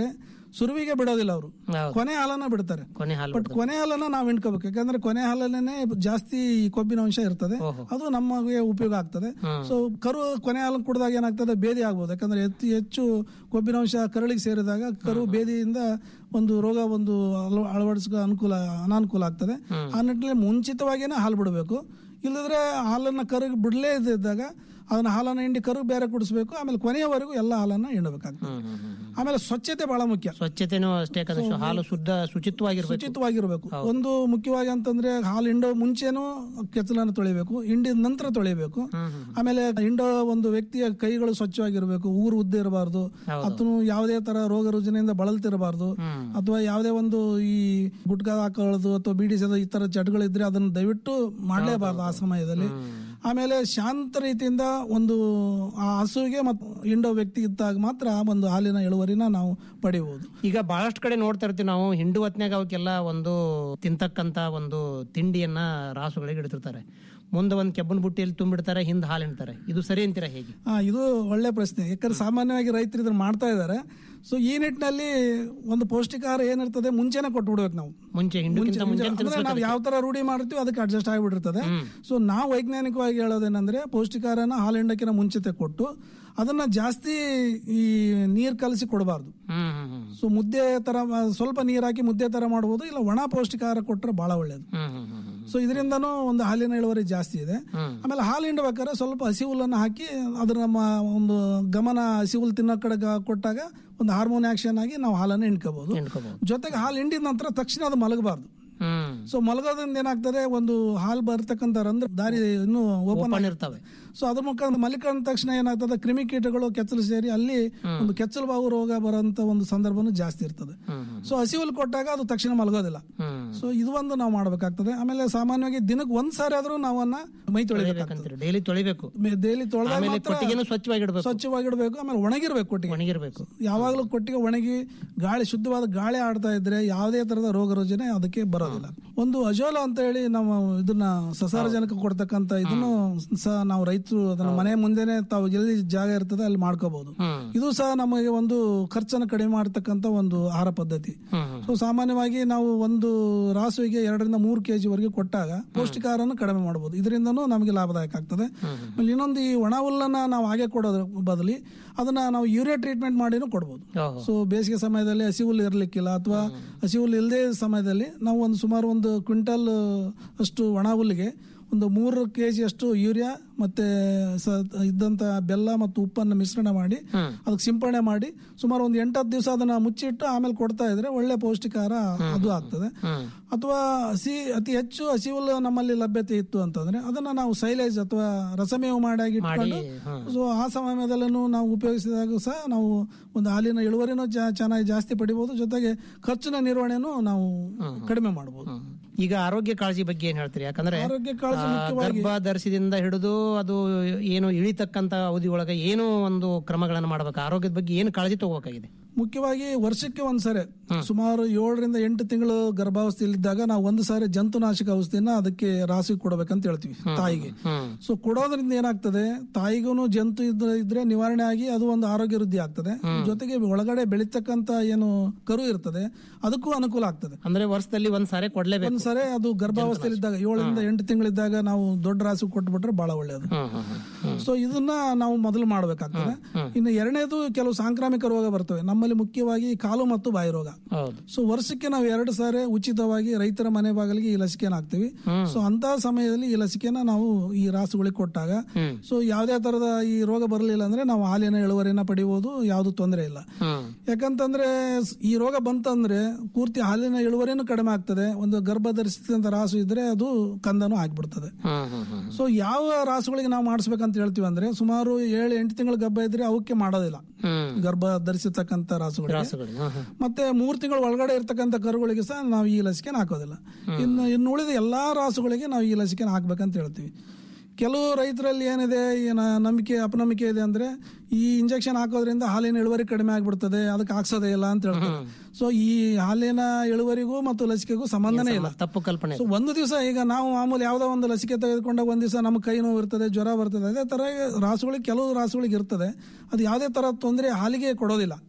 ಸುರುವಿಗೆ ಬಿಡೋದಿಲ್ಲ ಅವರು ಹೌದು. ಕೊನೆ ಹಾಲನ್ನ ಬಿಡ್ತಾರೆ ಕೊನೆ ಹಾಲು ಬಟ್ ಕೊನೆ ಹಾಲನ್ನ ನಾವು ಹಿಂಡ್ಕೋಬೇಕು ಯಾಕಂದ್ರೆ ಕೊನೆ ಹಾಲಲ್ಲೇ ಜಾಸ್ತಿ ಈ ಕೊಬ್ಬಿನ ಅಂಶ ಇರ್ತದೆ ಓಹೋ. ಅದು ನಮಗೆ ಉಪಯೋಗ ಆಗ್ತದೆ ಸೊ ಕರು ಕೊನೆ ಹಾಲನ್ನು ಕುಡಿದಾಗ ಏನಾಗ್ತದೆ ಬೇದಿ ಆಗ್ಬೋದು ಯಾಕಂದ್ರೆ ಹೆಚ್ಚು ಹೆಚ್ಚು ಕೊಬ್ಬಿನ ಅಂಶ ಕರಳಿಗೆ ಸೇರಿದಾಗ ಕರು ಬೇದಿಯಿಂದ ಒಂದು ರೋಗ ಒಂದು ಅಳವ- ಅಳವಡಿಸ್ಕೊ ಅನುಕೂಲ ಅನಾನುಕೂಲ ಆಗ್ತದೆ ಆ ನಿಟ್ಟಿನಲ್ಲಿ ಮುಂಚಿತವಾಗಿನೇ ಹಾಲು ಬಿಡಬೇಕು ಇಲ್ಲದ್ರೆ ಹಾಲನ್ನ ಕರುಗೆ ಬಿಡಲೇ ಇದ್ದಾಗ ಅದನ್ನ ಹಾಲನ್ನ ಹಿಂಡಿ ಕರು ಬೇರೆ ಕುಡಿಸ್ಬೇಕು ಆಮೇಲೆ ಕೊನೆಯವರೆಗೂ ಎಲ್ಲ ಹಾಲನ್ನ ಹಿಂಡಬೇಕಾಗ್ತದೆ ಹ್ಮ್, ಹ್ಮ್, ಹ್ಮ್. ಆಮೇಲೆ ಸ್ವಚ್ಛತೆ ಬಹಳ ಮುಖ್ಯ ಸ್ವಚ್ಛತೆನೂ ಅಷ್ಟೇ ಯಾಕಂದ್ರೆ ಶು- ಹಾಲು ಶುದ್ಧ ಶುಚಿತ್ವವಾಗಿರ್ಬೇಕು ಶುಚಿತ್ವವಾಗಿರ್ಬೇಕು ಒಂದು ಮುಖ್ಯವಾಗಿ ಅಂತಂದ್ರೆ ಹಾಲು ಹಿಂಡೋ ಮುಂಚೆನೂ ಕೆಚ್ಚಲನ್ನು ತೊಳಿಬೇಕು ಹಿಂಡಿದ ನಂತರ ತೊಳಿಬೇಕು ಆಮೇಲೆ ಹಿಂಡೋ ಒಂದು ವ್ಯಕ್ತಿಯ ಕೈಗಳು ಸ್ವಚ್ಛವಾಗಿರ್ಬೇಕು ಊರು ಉದ್ದ ಇರಬಾರ್ದು ಅಥವಾ ಯಾವುದೇ ತರ ರೋಗ ರುಜಿನಿಂದ ಬಳಲ್ತಿರಬಾರ್ದು ಅಥವಾ ಯಾವುದೇ ಒಂದು ಈ ಗುಟ್ಕಾ ಹಾಕೊಳ್ಳೋದು ಅಥವಾ ಬೀಡಿ ಸೇದೋ ಈ ತರ ಚಟಗಳಿದ್ರೆ ಅದನ್ನ ದಯವಿಟ್ಟು ಮಾಡಲೇಬಾರ್ದು ಆ ಸಮಯದಲ್ಲಿ ಆಮೇಲೆ ಶಾಂತ ರೀತಿಯಿಂದ ಒಂದು ಆ ಹಸುವಿಗೆ ಮತ್ತು ಹಿಂಡೋ ವ್ಯಕ್ತಿ ಇದ್ದಾಗ ಮಾತ್ರ ಆ ಒಂದು ಹಾಲಿನ ಇಳುವರಿನ ನಾವು ಪಡಿಬಹುದು ಈಗ ಬಹಳಷ್ಟು ಕಡೆ ನೋಡ್ತಾ ಇರ್ತೀವಿ ನಾವು ಹಿಂಡು ಹೊತ್ನ್ಯಾಗ ಅವಕ್ಕೆಲ್ಲ ಒಂದು ತಿಂತಕ್ಕಂತ ಒಂದು ತಿಂಡಿಯನ್ನ ರಾಸುಗಳಿಗೆ ಇಡ್ತಿರ್ತಾರೆ ಮುಂದೆ ಒಂದು ಕೆಬ್ಬನ ಬುಟ್ಟಿಯಲ್ಲಿ ತುಂಬಿಡ್ತಾರೆ ಹಿಂದೆ ಹಾಲು ಹಿಂಡ್ತಾರೆ ಇದು ಸರಿ ಅಂತೀರಾ ಹೇಗೆ ಆ, ಇದು ಒಳ್ಳೆ ಪ್ರಶ್ನೆ ಯಾಕಂದ್ರೆ ಸಾಮಾನ್ಯವಾಗಿ ರೈತರು ಇದನ್ನ ಮಾಡ್ತಾ ಇದ್ದಾರೆ ಸೊ ಈ ನಿಟ್ಟಿನಲ್ಲಿ ಒಂದು ಪೌಷ್ಟಿಕಾಹಾರ ಏನಿರ್ತದೆ ಮುಂಚೆನೆ ಕೊಟ್ಬಿಡ್ಬೇಕು ನಾವು ಮುಂಚೆ ಹಿಂಡುಕ್ಕಿಂತ ಮುಂಚೆ ಅಂದ್ರೆ ನಾವು ಯಾವ ತರ ರೂಢಿ ಮಾಡಿರ್ತೀವಿ ಅದಕ್ಕೆ ಅಡ್ಜಸ್ಟ್ ಆಗಿಬಿಟ್ಟಿರ್ತದೆ ಸೊ ನಾವು ವೈಜ್ಞಾನಿಕವಾಗಿ ಹೇಳೋದೇನಂದ್ರೆ ಪೌಷ್ಟಿಕಾರನ ಹಾಲು ಹಿಂಡಕ್ಕಿನ ಮುಂಚಿತೆ ಕೊಟ್ಟು ಅದನ್ನ ಜಾಸ್ತಿ ಈ ನೀರ್ ಕಲಸಿ ಕೊಡಬಾರ್ದು ಹ್ಮ್ ಹ್ಮ್ ಹ್ಮ್ ಸೊ ಮುದ್ದೆ ತರ ಆ, ಸ್ವಲ್ಪ ನೀರ್ ಹಾಕಿ ಮುದ್ದೆ ತರ ಮಾಡಬಹುದು ಇಲ್ಲ ಒಣ ಪೌಷ್ಟಿಕಾಹಾರ ಕೊಟ್ರೆ ಬಹಳ ಒಳ್ಳೇದು ಹ್ಮ್ ಹ್ಮ್ ಹ್ಮ್ ಹ್ಮ್ ಸೊ ಇದರಿಂದನೂ ಒಂದು ಹಾಲಿನ ಇಳುವರಿ ಜಾಸ್ತಿ ಇದೆ ಆಮೇಲೆ ಹಾಲು ಹಿಂಡಬೇಕಾದ್ರೆ ಸ್ವಲ್ಪ ಹಸಿ ಹುಲ್ಲನ್ನು ಹಾಕಿ ಅದ್ರ ನಮ್ಮ ಒಂದು ಗಮನ ಹಸಿ ಹುಲ್ಲು ತಿನ್ನೋ ಕಡೆ ಗ- ಕೊಟ್ಟಾಗ ಒಂದು ಹಾರ್ಮೋನ್ ಆಕ್ಷನ್ ಆಗಿ ನಾವು ಹಾಲನ್ನು ಹಿಂಡ್ಕೋಬಹುದು ಹಿಂಡ್ಕೋಬಹುದು ಜೊತೆಗೆ ಹಾಲು ಹಿಂಡಿದ ನಂತರ ತಕ್ಷಣ ಅದು ಮಲಗಬಾರ್ದು ಹ್ಮ್ ಸೊ ಮಲಗೋದ್ರಿಂದ ಏನಾಗ್ತದೆ ಒಂದು ಹಾಲು ಬರ್ತಕ್ಕಂಥ ರಂಧ್ರ ದಾರಿ ಇನ್ನೂ ಓಪನ್ ಓಪನ್ ಇರ್ತವೆ ಸೊ ಅದ್ರ ಮುಖಾಂತರ ಮಲಿಕೊಂಡ ತಕ್ಷಣ ಏನಾಗ್ತದೆ ಕ್ರಿಮಿಕೀಟಗಳು ಕೆಚ್ಚಲು ಸೇರಿ ಅಲ್ಲಿ ಒಂದು ಕೆಚ್ಚಲು ಬಾವು ರೋಗ ಬರೋಂತ ಒಂದು ಸಂದರ್ಭನೂ ಜಾಸ್ತಿ ಇರ್ತದೆ ಹ್ಮ್ ಹ್ಮ್ ಸೊ ಹಸಿ ಹುಲ್ಲು ಕೊಟ್ಟಾಗ ಅದು ತಕ್ಷಣ ಮಲಗೋದಿಲ್ಲ ಹ್ಮ್ ಸೊ ಇದು ಒಂದು ನಾವು ಮಾಡ್ಬೇಕಾಗ್ತದೆ ಆಮೇಲೆ ಸಾಮಾನ್ಯವಾಗಿ ದಿನಕ್ಕೆ ಒಂದ್ ಸಾರಿ ಆದ್ರೂ ನಾವನ್ನ ಮೈ ತೊಳಿಬೇಕಾಗ್ತದೆ ಅಂತೀರಿ ಡೈಲಿ ತೊಳಿಬೇಕು ಡೈಲಿ ತೊಳೆದಾಗ ಆಮೇಲೆ ಮಾತ್ರ ಕೊಟ್ಟಿಗೆನೂ ಸ್ವಚ್ಛವಾಗಿಡ್ಬೇಕು ಸ್ವಚ್ಛವಾಗಿಡ್ಬೇಕು ಆಮೇಲೆ ಒಣಗಿರ್ಬೇಕು ಕೊಟ್ಟಿಗೆ ಒಣಗಿರ್ಬೇಕು ಯಾವಾಗಲೂ ಕೊಟ್ಟಿಗೆ ಒಣಗಿ ಗಾಳಿ ಶುದ್ಧವಾದ ಗಾಳಿ ಆಡ್ತಾ ಇದ್ರೆ ಯಾವುದೇ ತರದ ರೋಗ ರುಜಿನ ಅದಕ್ಕೆ ಬರೋದಿಲ್ಲ ಒಂದು ಅಜೋಲ ಅಂತ ಹೇಳಿ ನಾವು ಇದನ್ನ ಸಸಾರಜನಕ ಕೊಡ್ತಕ್ಕಂತ ಇದನ್ನು ಸಹ ನಾವು ರೈತರು ಅದನ್ನ ಮನೆ ಮುಂದೆನೆ ತಾವು ಎಲ್ಲಿ ಜಾಗ ಇರ್ತದೆ ಅಲ್ಲಿ ಮಾಡ್ಕೋಬಹುದು ಹ್ಮ್ ಇದು ಸಹ ನಮಗೆ ಒಂದು ಖರ್ಚನ್ನು ಕಡಿಮೆ ಮಾಡತಕ್ಕಂತ ಒಂದು ಆಹಾರ ಪದ್ಧತಿ ಹ್ಮ್ ಹ್ಮ್ ಸೊ ಸಾಮಾನ್ಯವಾಗಿ ನಾವು ಒಂದು ರಾಸುವಿಗೆ ಎರಡರಿಂದ ಮೂರು ಕೆಜಿ ವರೆಗೆ ಕೊಟ್ಟಾಗ ಪೌಷ್ಟಿಕಾಹಾರವನ್ನು ಕಡಿಮೆ ಮಾಡಬಹುದು ಇದರಿಂದನೂ ನಮಗೆ ಲಾಭದಾಯಕ ಆಗ್ತದೆ ಆಮೇಲೆ ಇನ್ನೊಂದು ಈ ಒಣ ಹುಲ್ಲನ್ನ ನಾವು ಹಾಗೆ ಕೊಡೋದ್ರ ಬದಲಿ ಅದನ್ನ ನಾವು ಯೂರಿಯಾ ಟ್ರೀಟ್ಮೆಂಟ್ ಮಾಡಿನೂ ಕೊಡ್ಬೋದು ಓಹೋ ಸೊ ಬೇಸಿಗೆ ಸಮಯದಲ್ಲಿ ಹಸಿ ಹುಲ್ಲು ಇರಲಿಕ್ಕಿಲ್ಲ ಅಥವಾ ಹಸಿ ಹುಲ್ಲು ಇಲ್ಲದೆ ಸಮಯದಲ್ಲಿ ನಾವು ಒಂದು ಸುಮಾರು ಒಂದು ಕ್ವಿಂಟಲ್ ಅಷ್ಟು ಒಣ ಹುಲ್ಲಿಗೆ ಒಂದು ಮೂರು ಕೆ ಅಷ್ಟು ಯೂರಿಯಾ ಮತ್ತೆ ಸ ಇದ್ದಂತ ಬೆಲ್ಲ ಮತ್ತು ಉಪ್ಪನ್ನು ಮಿಶ್ರಣ ಮಾಡಿ ಅದಕ್ಕೆ ಸಿಂಪಡಣೆ ಮಾಡಿ ಸುಮಾರು ಒಂದು ಎಂಟತ್ತು ದಿವಸ ಅದನ್ನ ಮುಚ್ಚಿಟ್ಟು ಆಮೇಲೆ ಕೊಡ್ತಾ ಇದ್ರೆ ಒಳ್ಳೆ ಪೌಷ್ಟಿಕಾಹಾರ ಅದು ಆಗ್ತದೆ ಹ್ಮ್ ಅಥವಾ ಹಸಿ ಅತಿ ಹೆಚ್ಚು ಹಸಿ ಹುಲ್ಲು ನಮ್ಮಲ್ಲಿ ಲಭ್ಯತೆ ಇತ್ತು ಅಂತಂದ್ರೆ ಅದನ್ನ ನಾವು ಸೈಲೇಜ್ ಅಥವಾ ರಸಮೇವು ಮಾಡಿ ಇಟ್ಕೊಂಡು ಹ್ಮ್. ಸೊ ಆ ಸಮಯದಲ್ಲೂ ನಾವು ಉಪಯೋಗಿಸಿದಾಗ ಸಹ ನಾವು ಒಂದು ಹಾಲಿನ ಇಳುವರಿನೂ ಜಾ- ಚೆನ್ನಾಗಿ ಜಾಸ್ತಿ ಪಡಿಬಹುದು ಜೊತೆಗೆ ಖರ್ಚಿನ ನಿರ್ವಹಣೆನೂ ನಾವು ಕಡಿಮೆ ಮಾಡಬಹುದು ಹ್ಮ್. ಈಗ ಆರೋಗ್ಯ ಕಾಳಜಿ ಬಗ್ಗೆ ಏನ್ ಹೇಳ್ತೀರಿ ಯಾಕಂದ್ರೆ ಆರೋಗ್ಯ ಕಾಳಜಿ ಆ, ಮುಖ್ಯವಾಗಿ ಗರ್ಭ ಧರಿಸಿದಿಂದ ಹಿಡಿದು ಅದು ಏನು ಇಳಿತಕ್ಕಂತ ಅವಧಿ ಒಳಗೆ ಏನು ಒಂದು ಕ್ರಮಗಳನ್ನು ಮಾಡ್ಬೇಕು ಆರೋಗ್ಯದ ಬಗ್ಗೆ ಏನು ಕಾಳಜಿ ತಗೋಬೇಕಾಗಿದೆ ಮುಖ್ಯವಾಗಿ ವರ್ಷಕ್ಕೆ ಒಂದ್ಸರಿ ಸುಮಾರು ಏಳರಿಂದ ಎಂಟು ತಿಂಗಳು ಗರ್ಭಾವಸ್ಥೆಯಲ್ಲಿದ್ದಾಗ ನಾವು ಒಂದು ಸಾರಿ ಜಂತುನಾಶಕ ಔಷಧಿನ ಅದಕ್ಕೆ ರಾಸಿಗೆ ಕೊಡಬೇಕಂತ ಹೇಳ್ತೀವಿ ತಾಯಿಗೆ ಹ್ಮ್ ಸೊ ಕೊಡೋದ್ರಿಂದ ಏನಾಗ್ತದೆ ತಾಯಿಗೂ ಜಂತು ಇದ್ರೆ ಇದ್ರೆ ನಿವಾರಣೆ ಆಗಿ ಅದು ಒಂದು ಆರೋಗ್ಯ ವೃದ್ಧಿ ಆಗ್ತದೆ ಜೊತೆಗೆ ಒಳಗಡೆ ಬೆಳೀತಕ್ಕಂತ ಏನು ಕರು ಇರ್ತದೆ ಅದಕ್ಕೂ ಅನುಕೂಲ ಆಗ್ತದೆ ಅಂದ್ರೆ ವರ್ಷದಲ್ಲಿ ಒಂದ್ ಸಾರಿ ಕೊಡ್ಲೇಬೇಕು ಒಂದ್ಸರಿ ಅದು ಗರ್ಭಾವಸ್ಥೆಯಲ್ಲಿದ್ದಾಗ ಏಳರಿಂದ ಎಂಟು ತಿಂಗಳಿದ್ದಾಗ ನಾವು ದೊಡ್ಡ ರಾಸು ಕೊಟ್ಬಿಟ್ರೆ ಬಹಳ ಒಳ್ಳೆಯದು ಹ್ಮ್ ಹ್ಮ್ ಹ್ಮ್ ಹ್ಮ್ ಸೊ ಇದನ್ನ ನಾವು ಮೊದಲು ಮಾಡಬೇಕಾಗ್ತದೆ ಇನ್ನು ಎರಡನೇದು ಕೆಲವು ಸಾಂಕ್ರಾಮಿಕ ರೋಗ ಬರ್ತವೆ ನಮ್ಮಲ್ಲಿ ಮುಖ್ಯವಾಗಿ ಕಾಲು ಮತ್ತು ಬಾಯಿ ರೋಗ ಹೌದು ಸೊ ವರ್ಷಕ್ಕೆ ನಾವು ಎರಡು ಸಾರಿ ಉಚಿತವಾಗಿ ರೈತರ ಮನೆ ಬಾಗಿಲಿಗೆ ಈ ಲಸಿಕೆನ ಹಾಕ್ತಿವಿ ಸೊ ಅಂತ ಸಮಯದಲ್ಲಿ ಈ ಲಸಿಕೆನ ನಾವು ಈ ರಾಸುಗಳಿಗೆ ಕೊಟ್ಟಾಗ ಹ್ಮ್. ಸೊ ಯಾವುದೇ ತರದ ಈ ರೋಗ ಬರಲಿಲ್ಲ ಅಂದ್ರೆ ನಾವು ಹಾಲಿನ ಇಳುವರಿನ ಪಡಿಬಹುದು ಯಾವುದು ತೊಂದರೆ ಇಲ್ಲ ಹ್ಮ್ ಯಾಕಂತಂದ್ರೆ ಸ್- ಈ ರೋಗ ಬಂತಂದ್ರೆ ಪೂರ್ತಿ ಹಾಲಿನ ಇಳುವರಿನೂ ಕಡಿಮೆ ಆಗ್ತದೆ ಒಂದು ಗರ್ಭ ಧರಿಸಿದಂತ ರಾಸು ಇದ್ರೆ ಅದು ಕಂದನೂ ಆಗ್ಬಿಡ್ತದೆ ಹ್ಮ್ ಹ್ಮ್ ಹ್ಮ್ ಸೊ ಯಾವ ರಾಸುಗಳಿಗೆ ನಾವು ಮಾಡಿಸ್ಬೇಕಂತ ಹೇಳ್ತೀವಿ ಅಂದ್ರೆ ಸುಮಾರು ಏಳು ಎಂಟು ತಿಂಗಳ ಗರ್ಭ ಇದ್ರೆ ಅವಕ್ಕೆ ಮಾಡೋದಿಲ್ಲ ಹ್ಮ್ ಗರ್ಭ ಧರಿಸಿರ್ತಕ್ಕಂಥ ರಾಸುಗಳಿಗೆ ರಾಸುಗಳು ಹ್ಮ್ ಹ್ಮ್ ಮತ್ತೆ ಮೂರು ತಿಂಗಳ ಒಳಗಡೆ ಇರ್ತಕ್ಕಂಥ ಕರುಗಳಿಗೆ ಸಹ ನಾವು ಈ ಲಸಿಕೆನ ಹಾಕೋದಿಲ್ಲ ಇನ್ನು ಇನ್ನು ಉಳಿದ ಎಲ್ಲಾ ರಾಸುಗಳಿಗೆ ನಾವು ಈ ಲಸಿಕೆನ ಹಾಕ್ಬೇಕಂತ ಹೇಳ್ತೀವಿ ಕೆಲವು ರೈತರಲ್ಲಿ ಏನಿದೆ ಏನ ನಂಬಿಕೆ ಅಪನಂಬಿಕೆ ಇದೆ ಅಂದ್ರೆ ಈ ಇಂಜೆಕ್ಷನ್ ಹಾಕೋದ್ರಿಂದ ಹಾಲಿನ ಇಳುವರಿ ಕಡಿಮೆ ಆಗ್ಬಿಡ್ತದೆ ಅದಕ್ಕೆ ಹಾಕ್ಸೋದೇ ಇಲ್ಲ ಅಂತ ಹೇಳ್ತಾರೆ ಸೊ ಈ ಹಾಲಿನ ಇಳುವರಿಗೂ ಮತ್ತು ಲಸಿಕೆಗೂ ಸಂಬಂಧನೇ ಇಲ್ಲ ತಪ್ಪು ಕಲ್ಪನೆ ಸೊ ಒಂದು ದಿವಸ ಈಗ ನಾವು ಮಾಮೂಲಿ ಯಾವ್ದೋ ಒಂದು ಲಸಿಕೆ ತೆಗೆದುಕೊಂಡಾಗ ಒಂದ್ ದಿವಸ ನಮ್ಮ ಕೈ ನೋವು ಇರ್ತದೆ ಜ್ವರ ಬರ್ತದೆ ಅದೇ ತರ ರಾಸುಗಳಿಗೆ ಕೆಲವು ರಾಸುಗಳಿಗೆ ಇರ್ತದೆ ಅದು ಯಾವುದೇ ತರ ತೊಂದರೆ ಹಾಲಿಗೆ ಕೊಡೋದಿಲ್ಲ